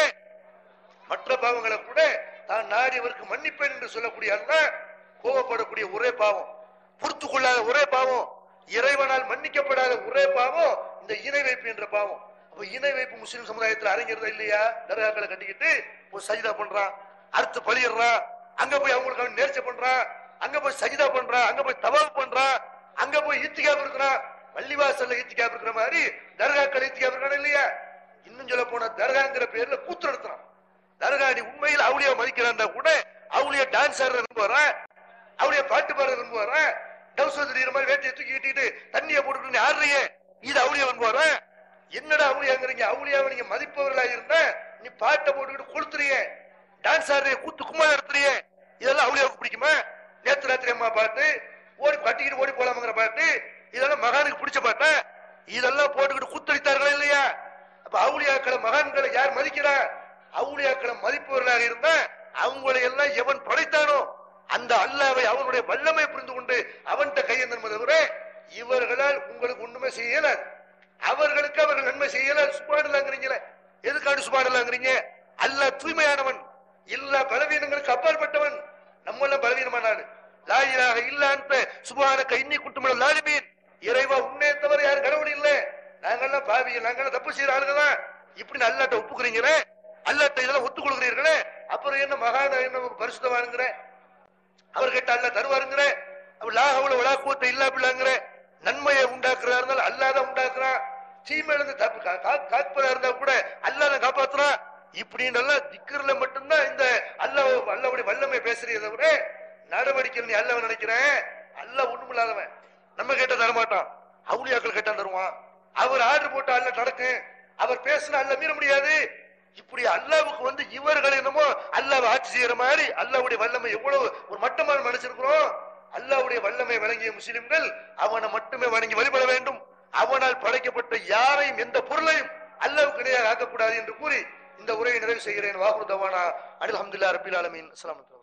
S2: மற்ற பாவங்களை கூட தான் நாடியவருக்கு மன்னிப்பேன் என்று சொல்லக்கூடிய அல்லாஹ் கோபப்படக்கூடிய ஒரே பாவம் பொறுத்து கொள்ளாத ஒரே பாவம் இறைவனால் மன்னிக்கப்படாத ஒரே பாவம் இந்த இணை வைப்பு என்ற பாவம் அப்ப இணை வைப்பு முஸ்லிம் சமுதாயத்துல அரங்கிறதா இல்லையா தர்காக்களை கட்டிக்கிட்டு போய் சஜிதா பண்றான் அறுத்து பலியிடுறான் அங்க போய் அவங்களுக்கு அவன் நேர்ச்சை பண்றான் அங்க போய் சஜிதா பண்றான் அங்க போய் தவாப் பண்றான் அங்க போய் ஈத்திகாப் இருக்கிறான் பள்ளிவாசல்ல ஈத்திகாப் இருக்கிற மாதிரி தர்காக்கள் ஈத்திகாப் இருக்கான இல்லையா இன்னும் சொல்ல போன தர்காங்கிற பேர்ல கூத்து நடத்துறான் தர்கா நீ உண்மையில் அவளியா மதிக்கிறான் கூட அவளிய டான்ஸ் ஆடுற விரும்புவாரா அவளிய பாட்டு பாடுற விரும்புவாரா டவுஸ் தெரியுற மாதிரி வேட்டியை தூக்கி கட்டிட்டு தண்ணியை போட்டுட்டு நீ ஆடுறியே இது அவளியா விரும்புவாரா என்னடா அவளியாங்கிறீங்க அவளியாவை நீங்க மதிப்பவர்களா இருந்தா நீ பாட்டை போட்டுக்கிட்டு கொளுத்துறிய டான்ஸ் ஆடுறிய கூத்து கும்மா நடத்துறிய இதெல்லாம் அவளியாவுக்கு பிடிக்குமா நேத்து ராத்திரி அம்மா பாட்டு ஓடி கட்டிக்கிட்டு ஓடி போலாமங்கிற பாட்டு இதெல்லாம் மகானுக்கு பிடிச்ச பாட்டா இதெல்லாம் போட்டுக்கிட்டு குத்தளித்தார்களா இல்லையா அப்ப அவுளியாக்களை மகான்களை யார் மதிக்கிறா அவுளியாக்களை மதிப்பவர்களாக இருந்தா அவங்களை எல்லாம் எவன் படைத்தானோ அந்த அல்லாவை அவனுடைய வல்லமை புரிந்து கொண்டு அவன்கிட்ட கையெழுந்த தவிர இவர்களால் உங்களுக்கு ஒண்ணுமே செய்ய இயலாது அவர்களுக்கு அவர்கள் நன்மை செய்ய இயலாது சுபாடலாங்கிறீங்களே எதுக்காண்டு சுபாடலாங்கிறீங்க அல்லாஹ் தூய்மையானவன் எல்லா பலவீனங்களுக்கு அப்பாற்பட்டவன் நம்ம எல்லாம் பலவீனமான ஆளு லாயிலாக இல்லான்ட்டு சுபானக்க இன்னி குட்டுமல லாலிமீன் இறைவா உன்னே தவிர யாரும் கடவுள் இல்ல நாங்கெல்லாம் பாவிகள் நாங்கெல்லாம் தப்பு செய்யற ஆளுங்க தான் இப்படி அல்லாட்ட ஒப்புக்கிறீங்களே அல்லாட்ட இதெல்லாம் ஒத்துக் கொள்கிறீர்களே அப்புறம் என்ன மகான என்ன பரிசுத்தவானுங்கிற அவர் கேட்ட அல்ல தருவாருங்கிற அவர் லாகவுல விழாக்குவத்தை இல்லா பிள்ளாங்கிற நன்மையை உண்டாக்குறா இருந்தாலும் அல்லாத உண்டாக்குறான் தீமையில இருந்து தப்பு கா- கா- காப்பதா இருந்தா கூட அல்லாத காப்பாத்துறான் இப்படின்னு எல்லாம் திக்கர்ல மட்டும்தான் இந்த அல்லாஹ் அல்லாவுடைய வல்லமை பேசுறதே தவிர நடவடிக்கையில் நீ அல்லாஹ் நினைக்கிறேன் அல்லாஹ் ஒண்ணும் இல்லாதவன் நம்ம கேட்ட தரமாட்டான் அவுளியாக்கள் கேட்டா தருவான் அவர் ஆர்டர் போட்டா அல்ல நடக்கும் அவர் பேசினா அல்ல மீற முடியாது இப்படி அல்லாவுக்கு வந்து இவர்கள் என்னமோ அல்லாஹ் ஆட்சி செய்யற மாதிரி அல்லாவுடைய வல்லமை எவ்வளவு ஒரு மட்டமான மனுஷனுக்கிறோம் அல்லாவுடைய வல்லமை வழங்கிய முஸ்லிம்கள் அவனை மட்டுமே வணங்கி வழிபட வேண்டும் அவனால் படைக்கப்பட்ட யாரையும் எந்த பொருளையும் அல்லாவுக்கு இணையாக ஆக்கக்கூடாது என்று கூறி இந்த உரையை நிறைவு செய்கிறேன் வாகுர் தவானா அனில் அஹமதுல்லா ரபில் ஆலமீன் அஸ்ஸலாமு அலைக்கும்